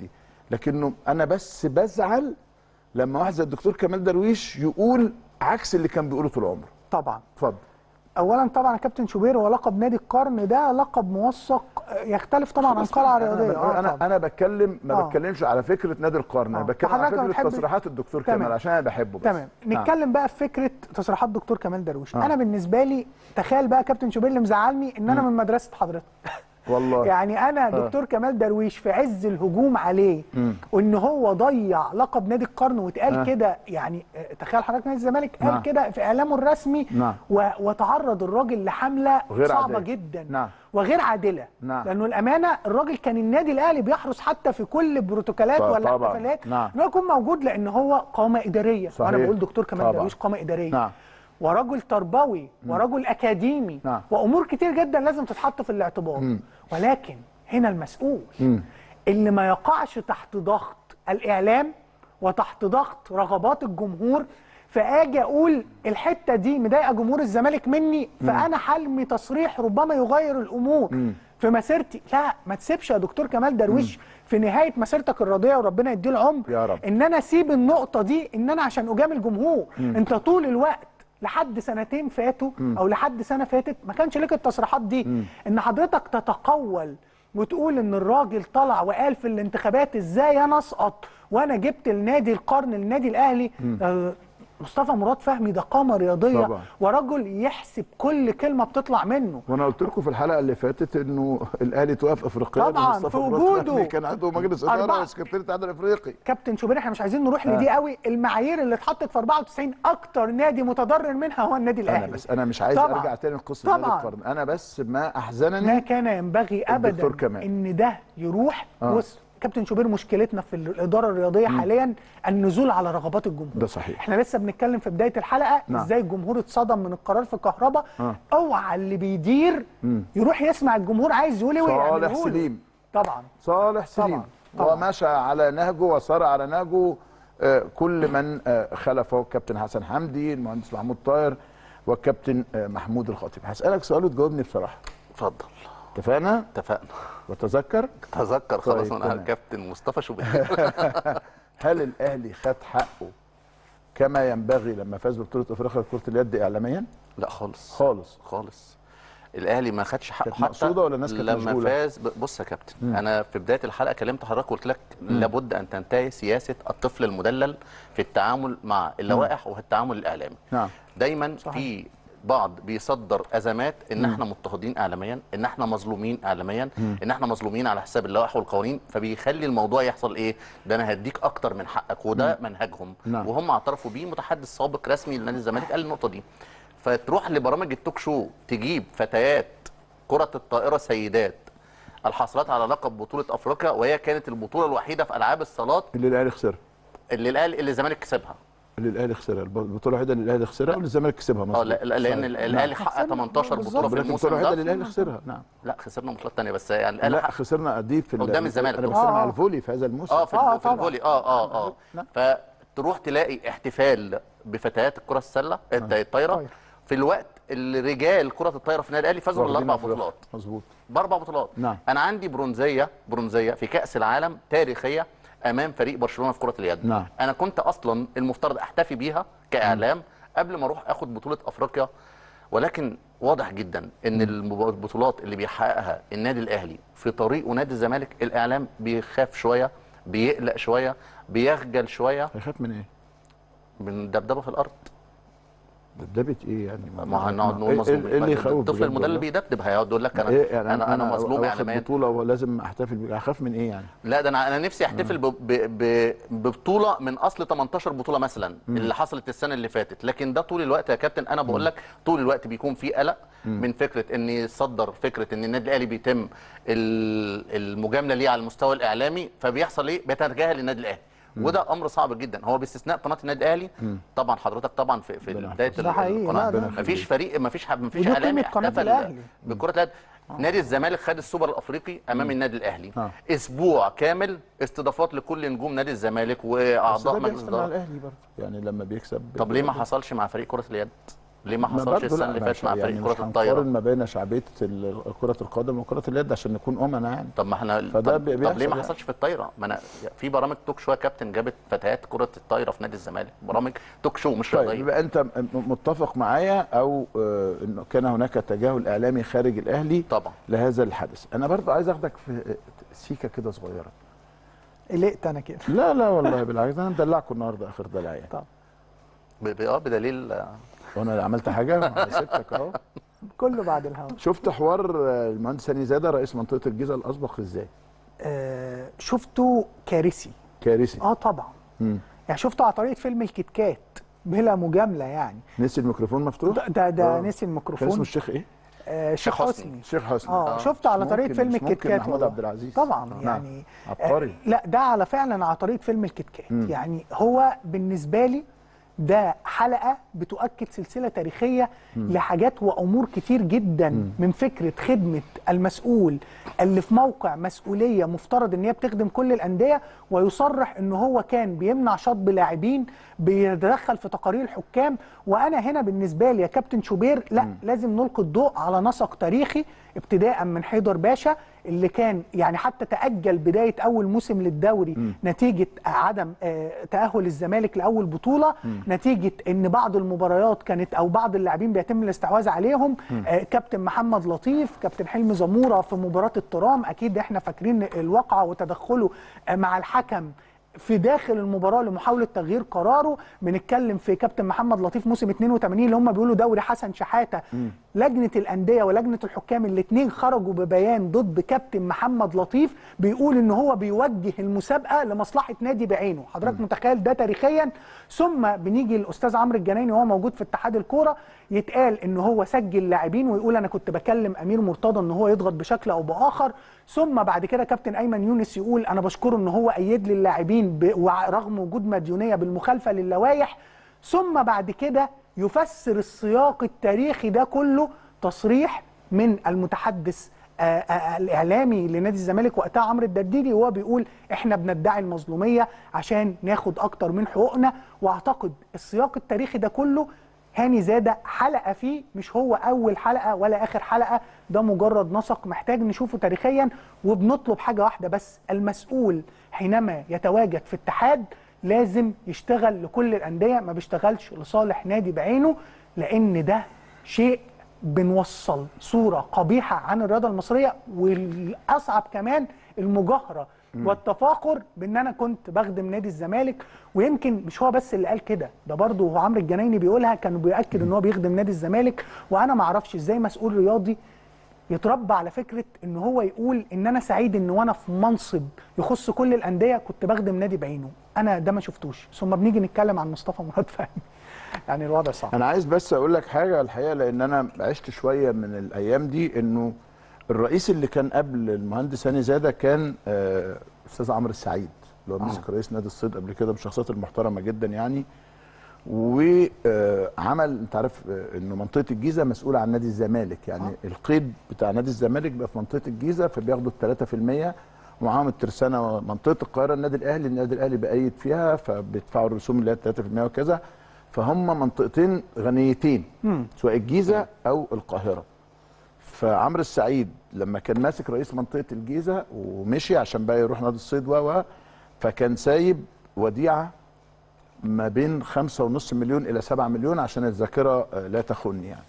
لكنه انا بس بزعل لما واحد زي الدكتور كمال درويش يقول عكس اللي كان بيقوله طول عمره طبعا اتفضل اولا طبعا يا كابتن شوبير هو لقب نادي القرن ده لقب موثق آه، يختلف طبعا عن قلعه رياضيه انا آه انا, طبعاً. أنا بتكلم ما آه. بتكلمش على فكره نادي القرن انا بتكلم على فحضرتك ما فكره بتحبش- تصريحات الدكتور تمام. كمال عشان انا بحبه بس تمام نعم. نتكلم بقى في فكره تصريحات دكتور كمال درويش آه. انا بالنسبه لي تخيل بقى يا كابتن شوبير اللي مزعلني ان انا مم. من مدرسه حضرتك والله يعني انا آه. دكتور كمال درويش في عز الهجوم عليه مم. وان هو ضيع لقب نادي القرن واتقال آه. كده يعني آه، تخيل حضرتك نادي الزمالك قال نعم. كده في اعلامه الرسمي نعم. و- وتعرض الراجل لحمله غير صعبه عادية. جدا نعم. وغير عادله نعم. لانه الامانه الراجل كان النادي الاهلي بيحرص حتى في كل بروتوكولات طبعاً. ولا طبعاً. احتفالات نعم. انه يكون موجود لان هو قامه اداريه صحيح. وانا بقول دكتور كمال طبعاً. درويش قامه اداريه نعم. ورجل تربوي ورجل اكاديمي نعم. وامور كتير جدا لازم تتحط في الاعتبار مم. ولكن هنا المسؤول مم. اللي ما يقعش تحت ضغط الاعلام وتحت ضغط رغبات الجمهور فاجي اقول الحته دي مضايقه جمهور الزمالك مني فانا حلمي تصريح ربما يغير الامور مم. في مسيرتي لا ما تسيبش يا دكتور كمال درويش في نهايه مسيرتك الرياضيه وربنا يديه العمر يا رب. ان انا اسيب النقطه دي ان انا عشان اجامل جمهور مم. انت طول الوقت لحد سنتين فاتوا مم. او لحد سنه فاتت ما كانش ليك التصريحات دي مم. ان حضرتك تتقول وتقول ان الراجل طلع وقال في الانتخابات ازاي انا اسقط وانا جبت النادي القرن النادي الاهلي مم. آه، مصطفى مراد فهمي ده قامه رياضيه طبعا. ورجل يحسب كل كلمه بتطلع منه وانا قلت لكم في الحلقه اللي فاتت انه الاهلي توقف افريقيا طبعاً، مصطفى في مراد وجوده. فهمي كان عنده مجلس اداره أربعة. وسكرتير الاتحاد الافريقي كابتن شوبير احنا مش عايزين نروح آه. لدي قوي المعايير اللي اتحطت في 94 اكتر نادي متضرر منها هو النادي انا الاهلي بس انا مش عايز طبعاً. ارجع تاني لقصه نادي طبعاً. القرن انا بس ما احزنني ما كان ينبغي ابدا الدكتور كمال. ان ده يروح آه. بص كابتن شوبير مشكلتنا في الاداره الرياضيه حاليا النزول على رغبات الجمهور ده صحيح احنا لسه بنتكلم في بدايه الحلقه نعم. ازاي الجمهور اتصدم من القرار في الكهرباء آه. اوعى اللي بيدير مم. يروح يسمع الجمهور عايز يقول ايه صالح ويعمله له. سليم طبعا صالح سليم طبعاً. ومشى على نهجه وسار على نهجه آه، كل من آه، خلفه الكابتن حسن حمدي المهندس محمود طاهر والكابتن آه، محمود الخطيب هسألك سؤال وتجاوبني بصراحة اتفضل اتفقنا؟ اتفقنا وتذكر تذكر خلاص طيب، من تمام. كابتن مصطفى شوبير هل الأهلي خد حقه كما ينبغي لما فاز ببطولة أفريقيا لكرة اليد إعلاميا؟ لا خالص خالص خالص الاهلي ما خدش حقه كانت حتى مقصودة ولا الناس كانت لما مشغولة؟ فاز ب- بص يا كابتن مم. انا في بدايه الحلقه كلمت حضرتك وقلت لك مم. لابد ان تنتهي سياسه الطفل المدلل في التعامل مع اللوائح والتعامل الاعلامي نعم دايما في بعض بيصدر ازمات ان مم. احنا مضطهدين اعلاميا ان احنا مظلومين اعلاميا مم. ان احنا مظلومين على حساب اللوائح والقوانين فبيخلي الموضوع يحصل ايه ده انا هديك اكتر من حقك وده منهجهم نعم. وهم اعترفوا بيه متحدث سابق رسمي لنادي الزمالك قال النقطه دي فتروح لبرامج التوك شو تجيب فتيات كره الطائره سيدات الحاصلات على لقب بطوله افريقيا وهي كانت البطوله الوحيده في العاب الصالات اللي الأهلي خسرها اللي الاهلي اللي الزمالك كسبها اللي الأهلي خسرها البطولة الوحيدة اللي الأهلي خسرها واللي الزمالك كسبها اه مظبوط. لا- لا- لان صحيح. ال- نعم. الاهلي حقق 18 بطوله في ولكن الموسم البطولة الوحيدة ده اللي الأهلي خسرها نعم لا خسرنا بطولات ثانيه بس يعني الاهلي لا حقق خسرنا دي في ال- قدام الزمالك انا آه، بتكلم آه. على الفولي في هذا الموسم اه في, آه، آه في طبعاً. الفولي اه اه اه نعم. فتروح تلاقي احتفال بفتيات الكره السله الت- الطايره في الوقت اللي رجال كره الطايره في النادي الاهلي فازوا واخدين بالاربع أفريقيا. بطولات مظبوط باربع بطولات نعم. انا عندي برونزيه برونزيه في كاس العالم تاريخيه امام فريق برشلونه في كره اليد نعم. انا كنت اصلا المفترض احتفي بيها كاعلام قبل ما اروح اخد بطوله افريقيا ولكن واضح جدا ان المب- البطولات اللي بيحققها النادي الاهلي في طريقه نادي الزمالك الاعلام بيخاف شويه بيقلق شويه بيخجل شويه هيخاف من ايه؟ من دبدبه في الارض دبدبه ايه يعني ما هنقعد نقول إيه- مظلوم ايه اللي يخوف الطفل بجد المدلل والله؟ بيدبدب هيقعد يقول لك انا إيه يعني انا انا مظلوم واخد اعلاميا بطوله ولازم احتفل بيها اخاف من ايه يعني؟ لا ده انا انا نفسي احتفل ب- ب- ب- ببطوله من اصل 18 بطوله مثلا مم. اللي حصلت السنه اللي فاتت لكن ده طول الوقت يا كابتن انا بقول لك طول الوقت بيكون في قلق مم. من فكره ان يصدر فكره ان النادي الاهلي بيتم ال- المجامله ليه على المستوى الاعلامي فبيحصل ايه بيتجاهل النادي الاهلي مم. وده امر صعب جدا هو باستثناء قناه النادي الاهلي مم. طبعا حضرتك طبعا في في بدايه ده حقيقي، القناه لا، ده- مفيش فريق مفيش حد مفيش ودي اعلامي قيمة قناة احتفل الأهلي. بكره اليد نادي الزمالك خد السوبر الافريقي امام النادي الاهلي آه. اسبوع كامل استضافات لكل نجوم نادي الزمالك بس واعضاء ده مجلس بيحصل مع الاداره الاهلي برضه يعني لما بيكسب طب ليه ما حصلش مع فريق كره اليد ليه ما حصلش برضه السنه لا، اللي أنا فاتت مش- مع يعني فريق مش كره الطايره هنقارن ما بين شعبيه ال- كره القدم وكره اليد عشان نكون امنا يعني طب ما احنا فده طب, بي- طب ليه بيحصل ما يعني. حصلش في الطايره ما انا في برامج توك شو يا كابتن جابت فتيات كره الطايره في نادي الزمالك برامج توك شو مش طيب رياضيه يبقى انت م- متفق معايا او آه، انه كان هناك تجاهل اعلامي خارج الاهلي طبعا لهذا الحدث انا برضو عايز اخدك في سيكه كده صغيره قلقت انا كده لا لا والله بالعكس انا مدلعكم النهارده اخر دلع يعني طب ب- ب- اه بدليل آه، وانا عملت حاجه أنا سبتك اهو كله بعد الهوا شفت حوار آه، المهندس هاني زاده رئيس منطقه الجيزه الاسبق ازاي آه شفته كارثي كارثي اه طبعا مم. يعني شفته على طريقه فيلم الكتكات بلا مجامله يعني نسي الميكروفون مفتوح ده ده, ده آه. نسي كان الميكروفون اسمه الشيخ ايه آه شيخ حسني شيخ حسني اه شفته على مش طريقه ممكن- فيلم مش ممكن الكتكات محمود والله. عبد العزيز طبعا نعم. يعني عبقري لا ده على فعلا على طريقه فيلم الكتكات مم. يعني هو بالنسبه لي ده حلقه بتؤكد سلسله تاريخيه مم. لحاجات وامور كتير جدا مم. من فكره خدمه المسؤول اللي في موقع مسؤوليه مفترض ان هي بتخدم كل الانديه ويصرح ان هو كان بيمنع شطب لاعبين بيتدخل في تقارير الحكام وانا هنا بالنسبه لي يا كابتن شوبير لا مم. لازم نلقي الضوء على نسق تاريخي ابتداء من حيدر باشا اللي كان يعني حتى تاجل بدايه اول موسم للدوري مم. نتيجه عدم آه، تاهل الزمالك لاول بطوله مم. نتيجه ان بعض المباريات كانت او بعض اللاعبين بيتم الاستحواذ عليهم مم. آه، كابتن محمد لطيف كابتن حلمي زموره في مباراه الترام اكيد احنا فاكرين الواقعه وتدخله آه، مع الحكم في داخل المباراه لمحاوله تغيير قراره بنتكلم في كابتن محمد لطيف موسم 82 اللي هم بيقولوا دوري حسن شحاته لجنه الانديه ولجنه الحكام الاثنين خرجوا ببيان ضد كابتن محمد لطيف بيقول ان هو بيوجه المسابقه لمصلحه نادي بعينه حضرتك متخيل ده تاريخيا ثم بنيجي الاستاذ عمرو الجنايني وهو موجود في اتحاد الكوره يتقال ان هو سجل لاعبين ويقول انا كنت بكلم امير مرتضى ان هو يضغط بشكل او باخر ثم بعد كده كابتن ايمن يونس يقول انا بشكره ان هو ايد لي اللاعبين ب- ورغم وجود مديونيه بالمخالفه للوائح ثم بعد كده يفسر السياق التاريخي ده كله تصريح من المتحدث آه، آه، الاعلامي لنادي الزمالك وقتها عمرو الدرديري وهو بيقول احنا بندعي المظلوميه عشان ناخد اكتر من حقوقنا واعتقد السياق التاريخي ده كله هاني زاده حلقه فيه مش هو اول حلقه ولا اخر حلقه ده مجرد نسق محتاج نشوفه تاريخيا وبنطلب حاجه واحده بس المسؤول حينما يتواجد في اتحاد لازم يشتغل لكل الانديه ما بيشتغلش لصالح نادي بعينه لان ده شيء بنوصل صوره قبيحه عن الرياضه المصريه والاصعب كمان المجاهره مم. والتفاخر بان انا كنت بخدم نادي الزمالك ويمكن مش هو بس اللي قال كده ده برضه هو عمرو الجنايني بيقولها كان بيأكد ان هو بيخدم نادي الزمالك وانا ما اعرفش ازاي مسؤول رياضي يتربى على فكره ان هو يقول ان انا سعيد ان وانا في منصب يخص كل الانديه كنت بخدم نادي بعينه انا ده ما شفتوش ثم بنيجي نتكلم عن مصطفى مراد فهمي يعني الوضع صعب انا عايز بس اقول لك حاجه الحقيقه لان انا عشت شويه من الايام دي انه الرئيس اللي كان قبل المهندس هاني زاده كان آه، استاذ عمرو السعيد اللي هو مسك رئيس نادي الصيد قبل كده من الشخصيات المحترمه جدا يعني وعمل انت عارف آه، انه منطقه الجيزه مسؤوله عن نادي الزمالك يعني آه. القيد بتاع نادي الزمالك بقى في منطقه الجيزه فبياخدوا ال 3% ومعاهم الترسانه منطقه القاهره النادي الاهلي النادي الاهلي بأيد فيها فبيدفعوا الرسوم اللي هي 3% وكذا فهم منطقتين غنيتين مم. سواء الجيزه او القاهره فعمرو السعيد لما كان ماسك رئيس منطقه الجيزه ومشي عشان بقى يروح نادي الصيد و و فكان سايب وديعه ما بين خمسة ونص مليون إلى سبعة مليون عشان الذاكرة آه، لا تخن يعني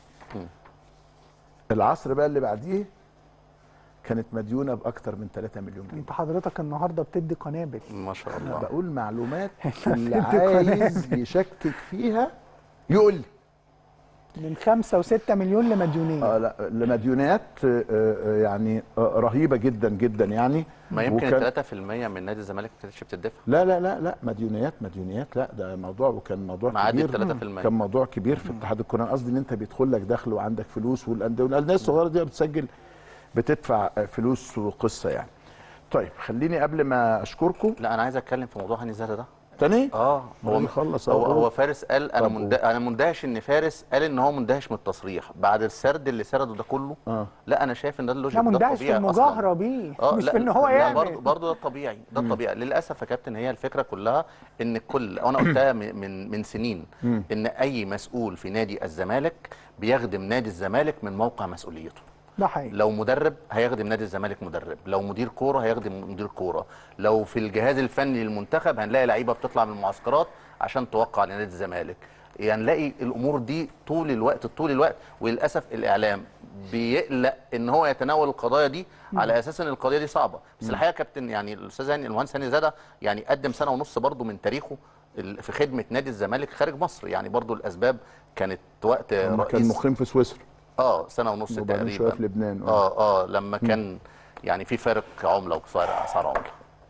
العصر بقى اللي بعديه كانت مديونة بأكتر من 3 مليون جنيه انت حضرتك النهارده بتدي قنابل ما شاء أنا بقول معلومات إحنا اللي بندي عايز قنابل. يشكك فيها يقول لي من خمسة وستة مليون لمديونين اه لا لمديونات آه، آه، يعني آه، رهيبه جدا جدا يعني ما يمكن وكان- 3% من نادي الزمالك ما كانتش بتدفع لا لا لا لا مديونيات مديونيات لا ده موضوع وكان موضوع معدي كبير 3%. كان موضوع كبير في اتحاد الكوره أنا قصدي ان انت بيدخل لك دخل وعندك فلوس والانديه والناس الصغيره دي بتسجل بتدفع آه، فلوس وقصه يعني طيب خليني قبل ما اشكركم لا انا عايز اتكلم في موضوع هاني زاده ده تاني اه هو يخلص هو, أهو. هو فارس قال انا طب مند... انا مندهش ان فارس قال ان هو مندهش من التصريح بعد السرد اللي سرده ده كله آه. لا انا شايف ان ده اللوجيك لا ده مندهش في الطبيعي المجاهره أصلاً. بيه اه مش لا في ان هو لا يعمل برضه برضه ده الطبيعي ده الطبيعي للاسف يا كابتن هي الفكره كلها ان كل وانا قلتها من من, من سنين مم. ان اي مسؤول في نادي الزمالك بيخدم نادي الزمالك من موقع مسؤوليته ده حقيقي لو مدرب هيخدم نادي الزمالك مدرب لو مدير كوره هيخدم مدير كوره لو في الجهاز الفني للمنتخب هنلاقي لعيبه بتطلع من المعسكرات عشان توقع لنادي الزمالك يعني نلاقي الامور دي طول الوقت طول الوقت وللاسف الاعلام بيقلق ان هو يتناول القضايا دي مم. على اساس ان القضيه دي صعبه بس الحقيقه يا كابتن يعني الاستاذ هاني المهندس هاني زاده يعني قدم سنه ونص برضه من تاريخه ال- في خدمه نادي الزمالك خارج مصر يعني برضه الاسباب كانت وقت لما كان رئيس مقيم في سويسرا اه سنه ونص وبعدين تقريبا شويه في لبنان اه اه لما كان يعني في فرق عمله وسعر اسعار عمله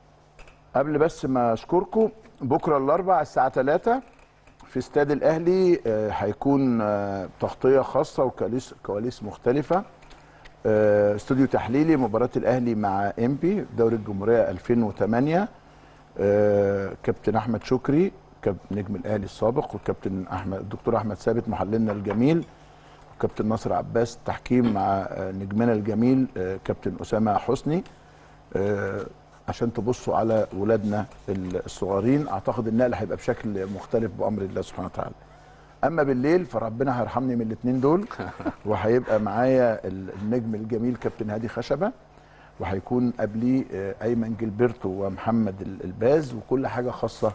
قبل بس ما اشكركم بكره الاربع الساعه 3 في استاد الاهلي آه، هيكون آه، تغطيه خاصه وكواليس كواليس مختلفه آه، استوديو تحليلي مباراه الاهلي مع امبي دوري الجمهوريه 2008 آه، كابتن احمد شكري كابتن نجم الاهلي السابق والكابتن احمد الدكتور احمد ثابت محللنا الجميل وكابتن ناصر عباس تحكيم مع آه، نجمنا الجميل آه، كابتن اسامه حسني آه، عشان تبصوا على ولادنا الصغيرين اعتقد النقل هيبقى بشكل مختلف بامر الله سبحانه وتعالى اما بالليل فربنا هيرحمني من الاثنين دول وهيبقى معايا ال- النجم الجميل كابتن هادي خشبه وهيكون قبليه آه، ايمن جilberto ومحمد ال- الباز وكل حاجه خاصه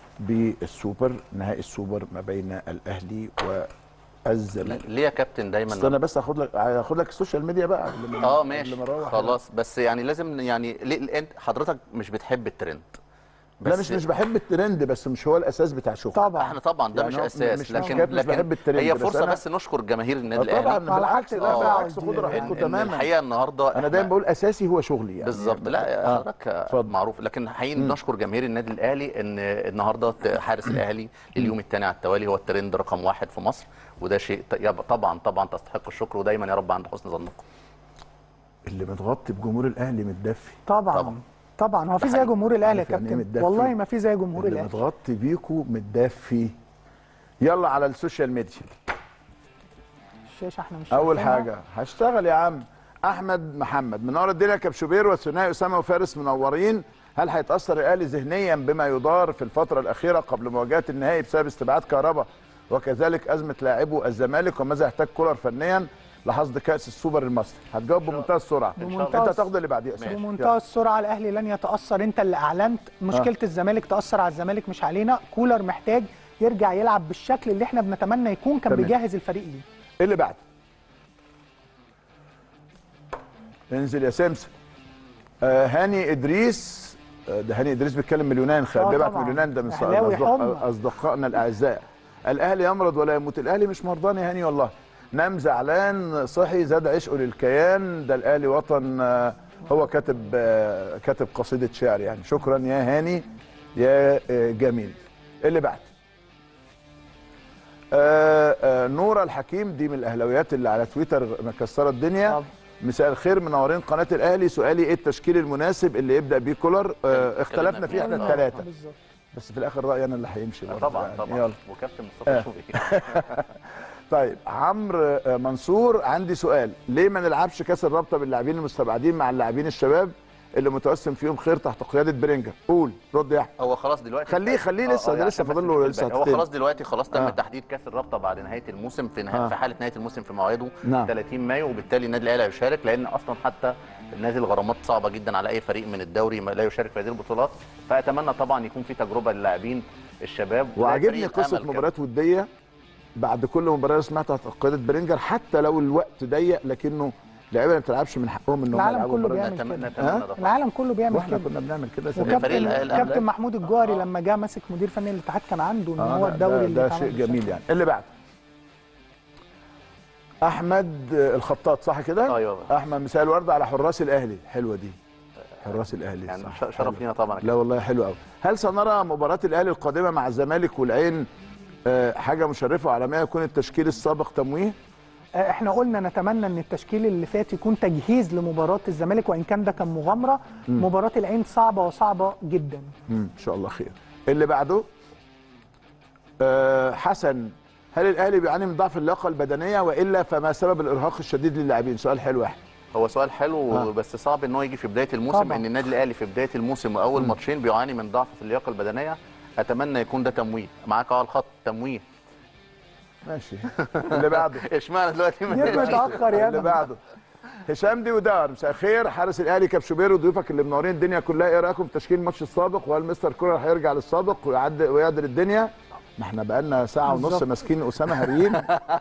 بالسوبر نهائي السوبر ما بين الاهلي والزمالك ليه يا كابتن دايما استنى بس هاخد لك هاخد لك السوشيال ميديا بقى قبل ما- اه قبل ماشي ما أروح. خلاص بس يعني لازم يعني ليه انت حضرتك مش بتحب الترند لا مش مش بحب الترند بس مش هو الاساس بتاع شغلي طبان احنا طبعا ده يعني مش هو اساس مش- مش لكن حكاية مش لكن بحب الترند، هي بس فرصه أنا- بس نشكر جماهير النادي آه الاهلي طبعا بالعكس لا آه، بالعكس خدوا إن- راحتكم إن تماما الحقيقه النهارده انا إحنا- دايما بقول اساسي هو شغلي يعني بالظبط لا حضرتك معروف لكن حقيقي نشكر جماهير النادي الاهلي ان النهارده حارس الاهلي لليوم الثاني على التوالي هو الترند رقم واحد في مصر وده شيء ط- يب- طبعا طبعا تستحق الشكر ودايما يا رب عند حسن ظنكم اللي متغطي بجمهور الاهلي متدفي طبعا طبعا, طبعا هو في زي جمهور الاهلي يا عارف يعني إيه كابتن متدفي؟ والله ما في زي جمهور اللي الاهلي متغطي بيكو متدفي يلا على السوشيال ميديا الشاشه احنا مش اول شايفينها. حاجه هشتغل يا عم احمد محمد منور الدنيا كبشوبير وثنائي اسامه وفارس منورين هل هيتاثر الاهلي ذهنيا بما يدار في الفتره الاخيره قبل مواجهه النهائي بسبب استبعاد كهربا وكذلك ازمه لاعبو الزمالك وماذا يحتاج كولر فنيا لحصد كاس السوبر المصري هتجاوب بمنتهى السرعه بمنتهى انت هتاخد اللي بعديه أسامة. بمنتهى السرعه الاهلي لن يتاثر انت اللي اعلنت مشكله آه. الزمالك تاثر على الزمالك مش علينا كولر محتاج يرجع يلعب بالشكل اللي احنا بنتمنى يكون كان تمام. بيجهز الفريق ليه اللي بعد انزل يا سمسم آه هاني ادريس آه ده هاني ادريس بيتكلم من اليونان خ- آه بيبعت طبعاً. من اليونان ده من ص- أهلاوي أصدق- حمى. اصدقائنا الاعزاء الاهلي يمرض ولا يموت الاهلي مش مرضان يا هاني والله نام زعلان صحي زاد عشقه للكيان ده الاهلي وطن آه هو كاتب آه كاتب قصيده شعر يعني شكرا يا هاني يا آه جميل اللي بعد آه آه نورة الحكيم دي من الاهلاويات اللي على تويتر مكسره الدنيا مساء الخير منورين قناه الاهلي سؤالي ايه التشكيل المناسب اللي يبدا بيه كولر آه اختلفنا فيه احنا الثلاثه بس في الاخر رايي انا اللي هيمشي برضه طبعا يعني. طبعا يلا وكابتن آه. مصطفى شوقي طيب عمرو آه، منصور عندي سؤال ليه ما نلعبش كاس الرابطه باللاعبين المستبعدين مع اللاعبين الشباب اللي متوسم فيهم خير تحت قياده برينجر قول رد يا احمد هو خلاص دلوقتي خليه- خليه آه، لسه- آه، ده لسه عشان بس فاضل له مش في لسه الباقي. هو هتتم. خلاص دلوقتي خلاص تم آه. تحديد كاس الرابطه بعد نهايه الموسم في نهاية آه. في حاله نهايه الموسم في مواعيده نعم. 30 مايو وبالتالي النادي الاهلي هيشارك لان اصلا حتى نازل غرامات صعبه جدا على اي فريق من الدوري ما لا يشارك في هذه البطولات فاتمنى طبعا يكون في تجربه للاعبين الشباب وده وعاجبني فريق قصه أمل كمان. مباريات وديه بعد كل مباراه سمعتها تحت قياده برينجر حتى لو الوقت ضيق لكنه اللعيبه ما بتلعبش من حقهم ان هم العالم يلعبوا كله مباراة. بيعمل نتمنى- كده ها؟ العالم كله بيعمل واحنا كده كنا بنعمل كده زمان. وكابتن كابتن محمود الجوهري لما جه ماسك مدير فني الاتحاد كان عنده ان آه، هو لا، الدوري ده, اللي ده اتعمل شيء بالشكل جميل ده. يعني اللي بعد احمد الخطاط صح كده ايوه احمد مساء الورد على حراس الاهلي حلوه دي حراس الاهلي يعني صح. ش- شرف لينا طبعا لا والله حلو قوي هل سنرى مباراه الاهلي القادمه مع الزمالك والعين آه، حاجه مشرفه وعلى ما يكون التشكيل السابق تمويه آه، احنا قلنا نتمنى ان التشكيل اللي فات يكون تجهيز لمباراه الزمالك وان كان ده كان مغامره مم. مباراه العين صعبه وصعبه جدا مم، ان شاء الله خير اللي بعده آه حسن هل الاهلي بيعاني من ضعف اللياقه البدنيه والا فما سبب الارهاق الشديد للاعبين سؤال حلو احمد هو سؤال حلو آه. بس صعب ان هو يجي في بدايه الموسم طبعاً. ان النادي الاهلي في بدايه الموسم واول ماتشين بيعاني من ضعف في اللياقه البدنيه اتمنى يكون ده تمويه معاك على الخط تمويه ماشي اللي بعده اشمعنى دلوقتي ما جيت جاش؟ متاخر يا اللي ابني بعده هشام دي ودار مساء الخير حارس الاهلي كابشوبير وضيوفك اللي منورين الدنيا كلها ايه رايكم في تشكيل الماتش السابق وهل مستر كولر هيرجع للسابق ويعدل ويعدل الدنيا ما احنا بقالنا ساعه ونص بالظبط. ماسكين اسامه هريين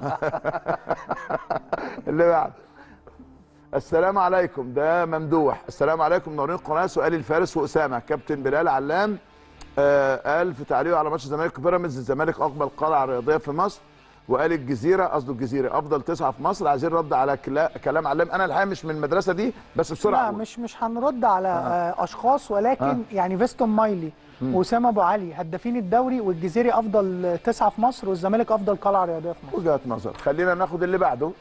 اللي بعده السلام عليكم ده ممدوح السلام عليكم منورين القناه سؤالي الفارس واسامه كابتن بلال علام آه قال في تعليقه على ماتش الزمالك بيراميدز الزمالك اقبل قلعه رياضيه في مصر وقال الجزيره قصده الجزيره افضل تسعه في مصر عايزين رد على كلا- كلام علام انا الحقيقه مش من المدرسه دي بس بسرعه لا أقول. مش مش هنرد على آه. اشخاص ولكن آه. يعني فيستون مايلي مم. واسامه ابو علي هدافين الدوري والجزيري افضل تسعه في مصر والزمالك افضل قلعه رياضيه في مصر وجهه نظر خلينا ناخد اللي بعده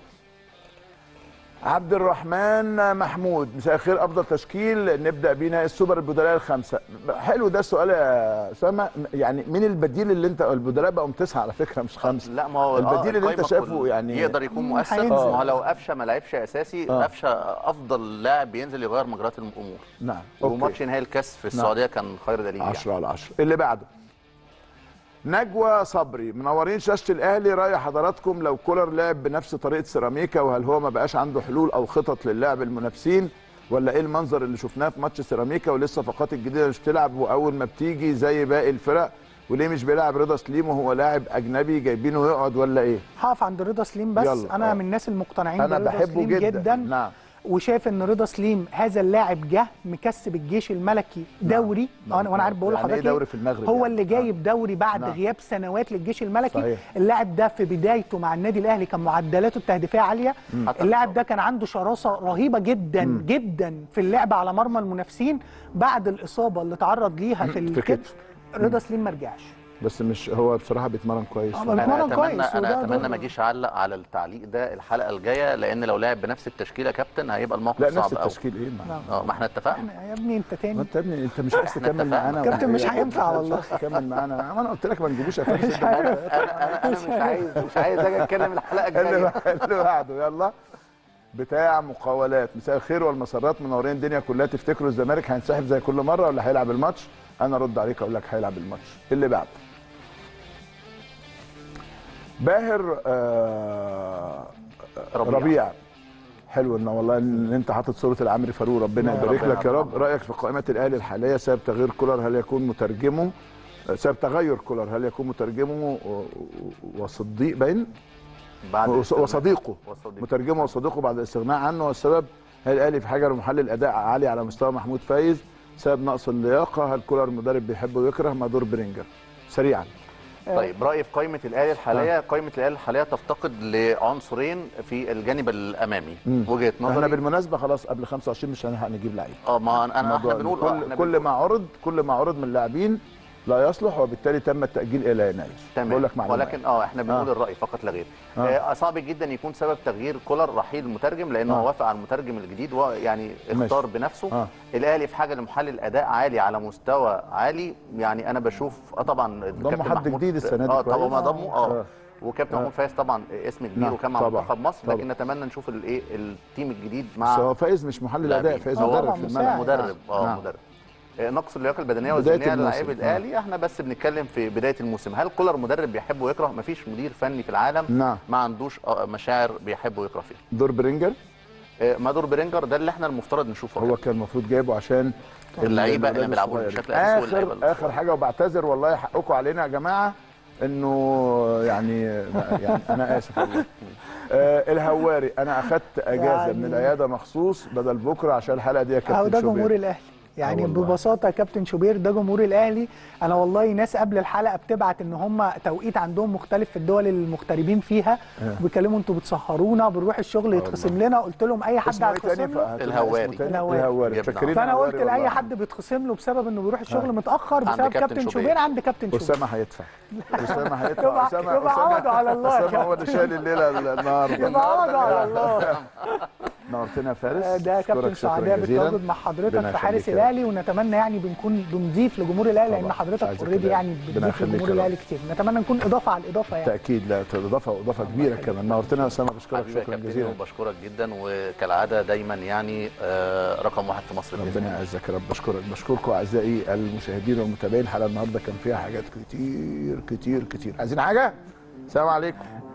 عبد الرحمن محمود مساء الخير افضل تشكيل نبدا بينا السوبر البدلاء الخمسه حلو ده السؤال يا اسامه يعني مين البديل اللي انت البدلاء بقوا تسعه على فكره مش خمسه لا ما هو البديل اللي انت القايمة شايفه كل- يعني يقدر يكون مم، مؤثر هينزل. ما هو لو قفشه ما لعبش اساسي آه. قفشه افضل لاعب بينزل يغير مجريات الامور نعم وماتش نهائي الكاس في السعوديه كان خير دليل يعني. 10 على 10 اللي بعده نجوى صبري منورين شاشه الاهلي راي حضراتكم لو كولر لعب بنفس طريقه سيراميكا وهل هو ما بقاش عنده حلول او خطط للعب المنافسين ولا ايه المنظر اللي شفناه في ماتش سيراميكا ولسه الصفقات الجديده مش بتلعب واول ما بتيجي زي باقي الفرق وليه مش بيلعب رضا سليم وهو لاعب اجنبي جايبينه يقعد ولا ايه هقف عند رضا سليم بس يلا. انا آه. من الناس المقتنعين انا برضا بحبه سليم جدا, جدا نعم وشايف ان رضا سليم هذا اللاعب جه مكسب الجيش الملكي دوري نعم. وانا وانا عارف بقول يعني إيه لحضرتك إيه؟ دوري في المغرب هو يعني؟ اللي جايب دوري بعد نعم. غياب سنوات للجيش الملكي صحيح. اللاعب ده في بدايته مع النادي الاهلي كان معدلاته التهديفيه عاليه مم. اللاعب ده كان عنده شراسه رهيبه جدا مم. جدا في اللعب على مرمى المنافسين بعد الاصابه اللي تعرض ليها في في الكتف كتف. رضا سليم ما رجعش بس مش هو بصراحه بيتمرن كويس آه، انا بيتمرن اتمنى كويس انا وده اتمنى دور. ما اجيش اعلق على التعليق ده الحلقه الجايه لان لو لعب بنفس التشكيله كابتن هيبقى الموقف لا صعب نفس قوي التشكيل ايه ما اه ما احنا اتفقنا يا ابني انت تاني انت يا ابني انت مش عايز احنا تكمل اتفقنا. معانا كابتن مش ولا إيه؟ هينفع والله. مش عايز تكمل معانا ما انا قلت لك ما نجيبوش افلام مش عارف. انا انا مش عايز مش عايز اجي اتكلم الحلقه اللي الجايه بعد- اللي بعده يلا بتاع مقاولات مساء الخير والمسرات منورين الدنيا كلها تفتكروا الزمالك هينسحب زي كل مره ولا هيلعب الماتش انا ارد عليك اقول لك هيلعب الماتش اللي بعده باهر آه ربيع. ربيع حلو ان والله ان انت حاطط صوره العمري فاروق ربنا الله يبارك ربنا لك يا رب يرحمه. رايك في قائمه الاهلي الحاليه سبب تغيير كولر هل يكون مترجمه سبب تغير كولر هل يكون مترجمه و- و- وصديق باين بعد وص- وصديقه وصديقه. مترجمه وصديقه بعد الاستغناء عنه والسبب هل الاهلي في حاجه لمحلل اداء عالي على مستوى محمود فايز سبب نقص اللياقه هل كولر مدرب بيحب ويكره ما دور برينجر سريعا طيب رايي في قائمه الاهلي الحاليه قائمه الاهلي الحاليه تفتقد لعنصرين في الجانب الامامي مم. وجهه احنا نظري بالمناسبه خلاص قبل 25 مش هنلحق نجيب لعيب اه ما انا احنا الموضوع بنقول كل, اه احنا كل ما عرض كل ما عرض من اللاعبين لا يصلح وبالتالي تم التاجيل الى يناير تمام بقول لك معلومه ولكن اه احنا بنقول آه. الراي فقط لا غير آه. آه. صعب جدا يكون سبب تغيير كولر رحيل المترجم لانه آه. هو وافق على المترجم الجديد ويعني اختار ماشي. بنفسه آه. الاهلي في حاجه لمحلل اداء عالي على مستوى عالي يعني انا بشوف اه طبعا الكابتن حد محمود- جديد السنة دي اه كويس. طبعا ما ضموا اه آه. وكابتن آه. محمود فايز طبعا اسم كبير نعم، وكان مع طبعاً. منتخب مصر طبعاً. لكن نتمنى نشوف الايه التيم الجديد مع بس هو فايز مش محلل اداء لاعبين. فايز هو مدرب طبعاً في الملعب مدرب اه نعم. مدرب آه، نقص اللياقه البدنيه بداية والذهنيه الموسم. للاعيب الاهلي احنا بس بنتكلم في بدايه الموسم هل كولر مدرب بيحب ويكره مفيش مدير فني في العالم نعم. ما عندوش آه، مشاعر بيحب ويكره فيها دور برينجر آه، ما دور برينجر ده اللي احنا المفترض نشوفه هو كان المفروض جايبه عشان اللعيبه اللي الولاد بيلعبوا الصغيرين. بشكل اساسي واللعيبة اخر اخر حاجه وبعتذر والله حقكم علينا يا جماعه انه يعني يعني انا اسف والله آه الهواري انا اخدت اجازه يعني- من العياده مخصوص بدل بكره عشان الحلقه دي يا كابتن اهو ده شوبير. جمهور الاهلي يعني آه والله. ببساطه يا كابتن شوبير ده جمهور الاهلي انا والله ناس قبل الحلقه بتبعت ان هم توقيت عندهم مختلف في الدول اللي المغتربين فيها آه. بيكلموا انتوا بتسهرونا بنروح الشغل يتخصم لنا قلت لهم اي حد اسمه ايه تاني هيتخصم له ف- الهواري. اسمه تاني؟ الهواري. الهواري جبنا. شاكرين فانا الهواري قلت لاي والله. حد بيتخصم له بسبب انه بيروح الشغل آه. متاخر عند بسبب كابتن كابتن شوبير. شوبير عند كابتن شوبير اسامه هيدفع اسامه هيدفع يبقى- اسامه يبقى عوضوا على الله يا اسامه هو اللي شايل الليله النهارده يبقى عوضوا على الله نورتنا يا فارس آه، ده أشكرك كابتن شكراً سعداء جزيلاً. بالتواجد مع حضرتك ربنا في حارس يخليك يا رب. الاهلي ونتمنى يعني بنكون بنضيف لجمهور الاهلي لان طبعاً، مش حضرتك عايز اوريدي كده. يعني ربنا بتضيف يخليك لجمهور يا رب. الاهلي كتير نتمنى نكون اضافه على الاضافه يعني تاكيد لا اضافه واضافه كبيره كمان نورتنا يا اسامه بشكرك حبيبي يا شكرا كابتن جزيلا وبشكرك جدا وكالعاده دايما يعني آه، رقم واحد في مصر بإذن ربنا الله. يعزك يا رب بشكرك بشكركم اعزائي المشاهدين والمتابعين الحلقه النهارده كان فيها حاجات كتير كتير كتير عايزين حاجه السلام عليكم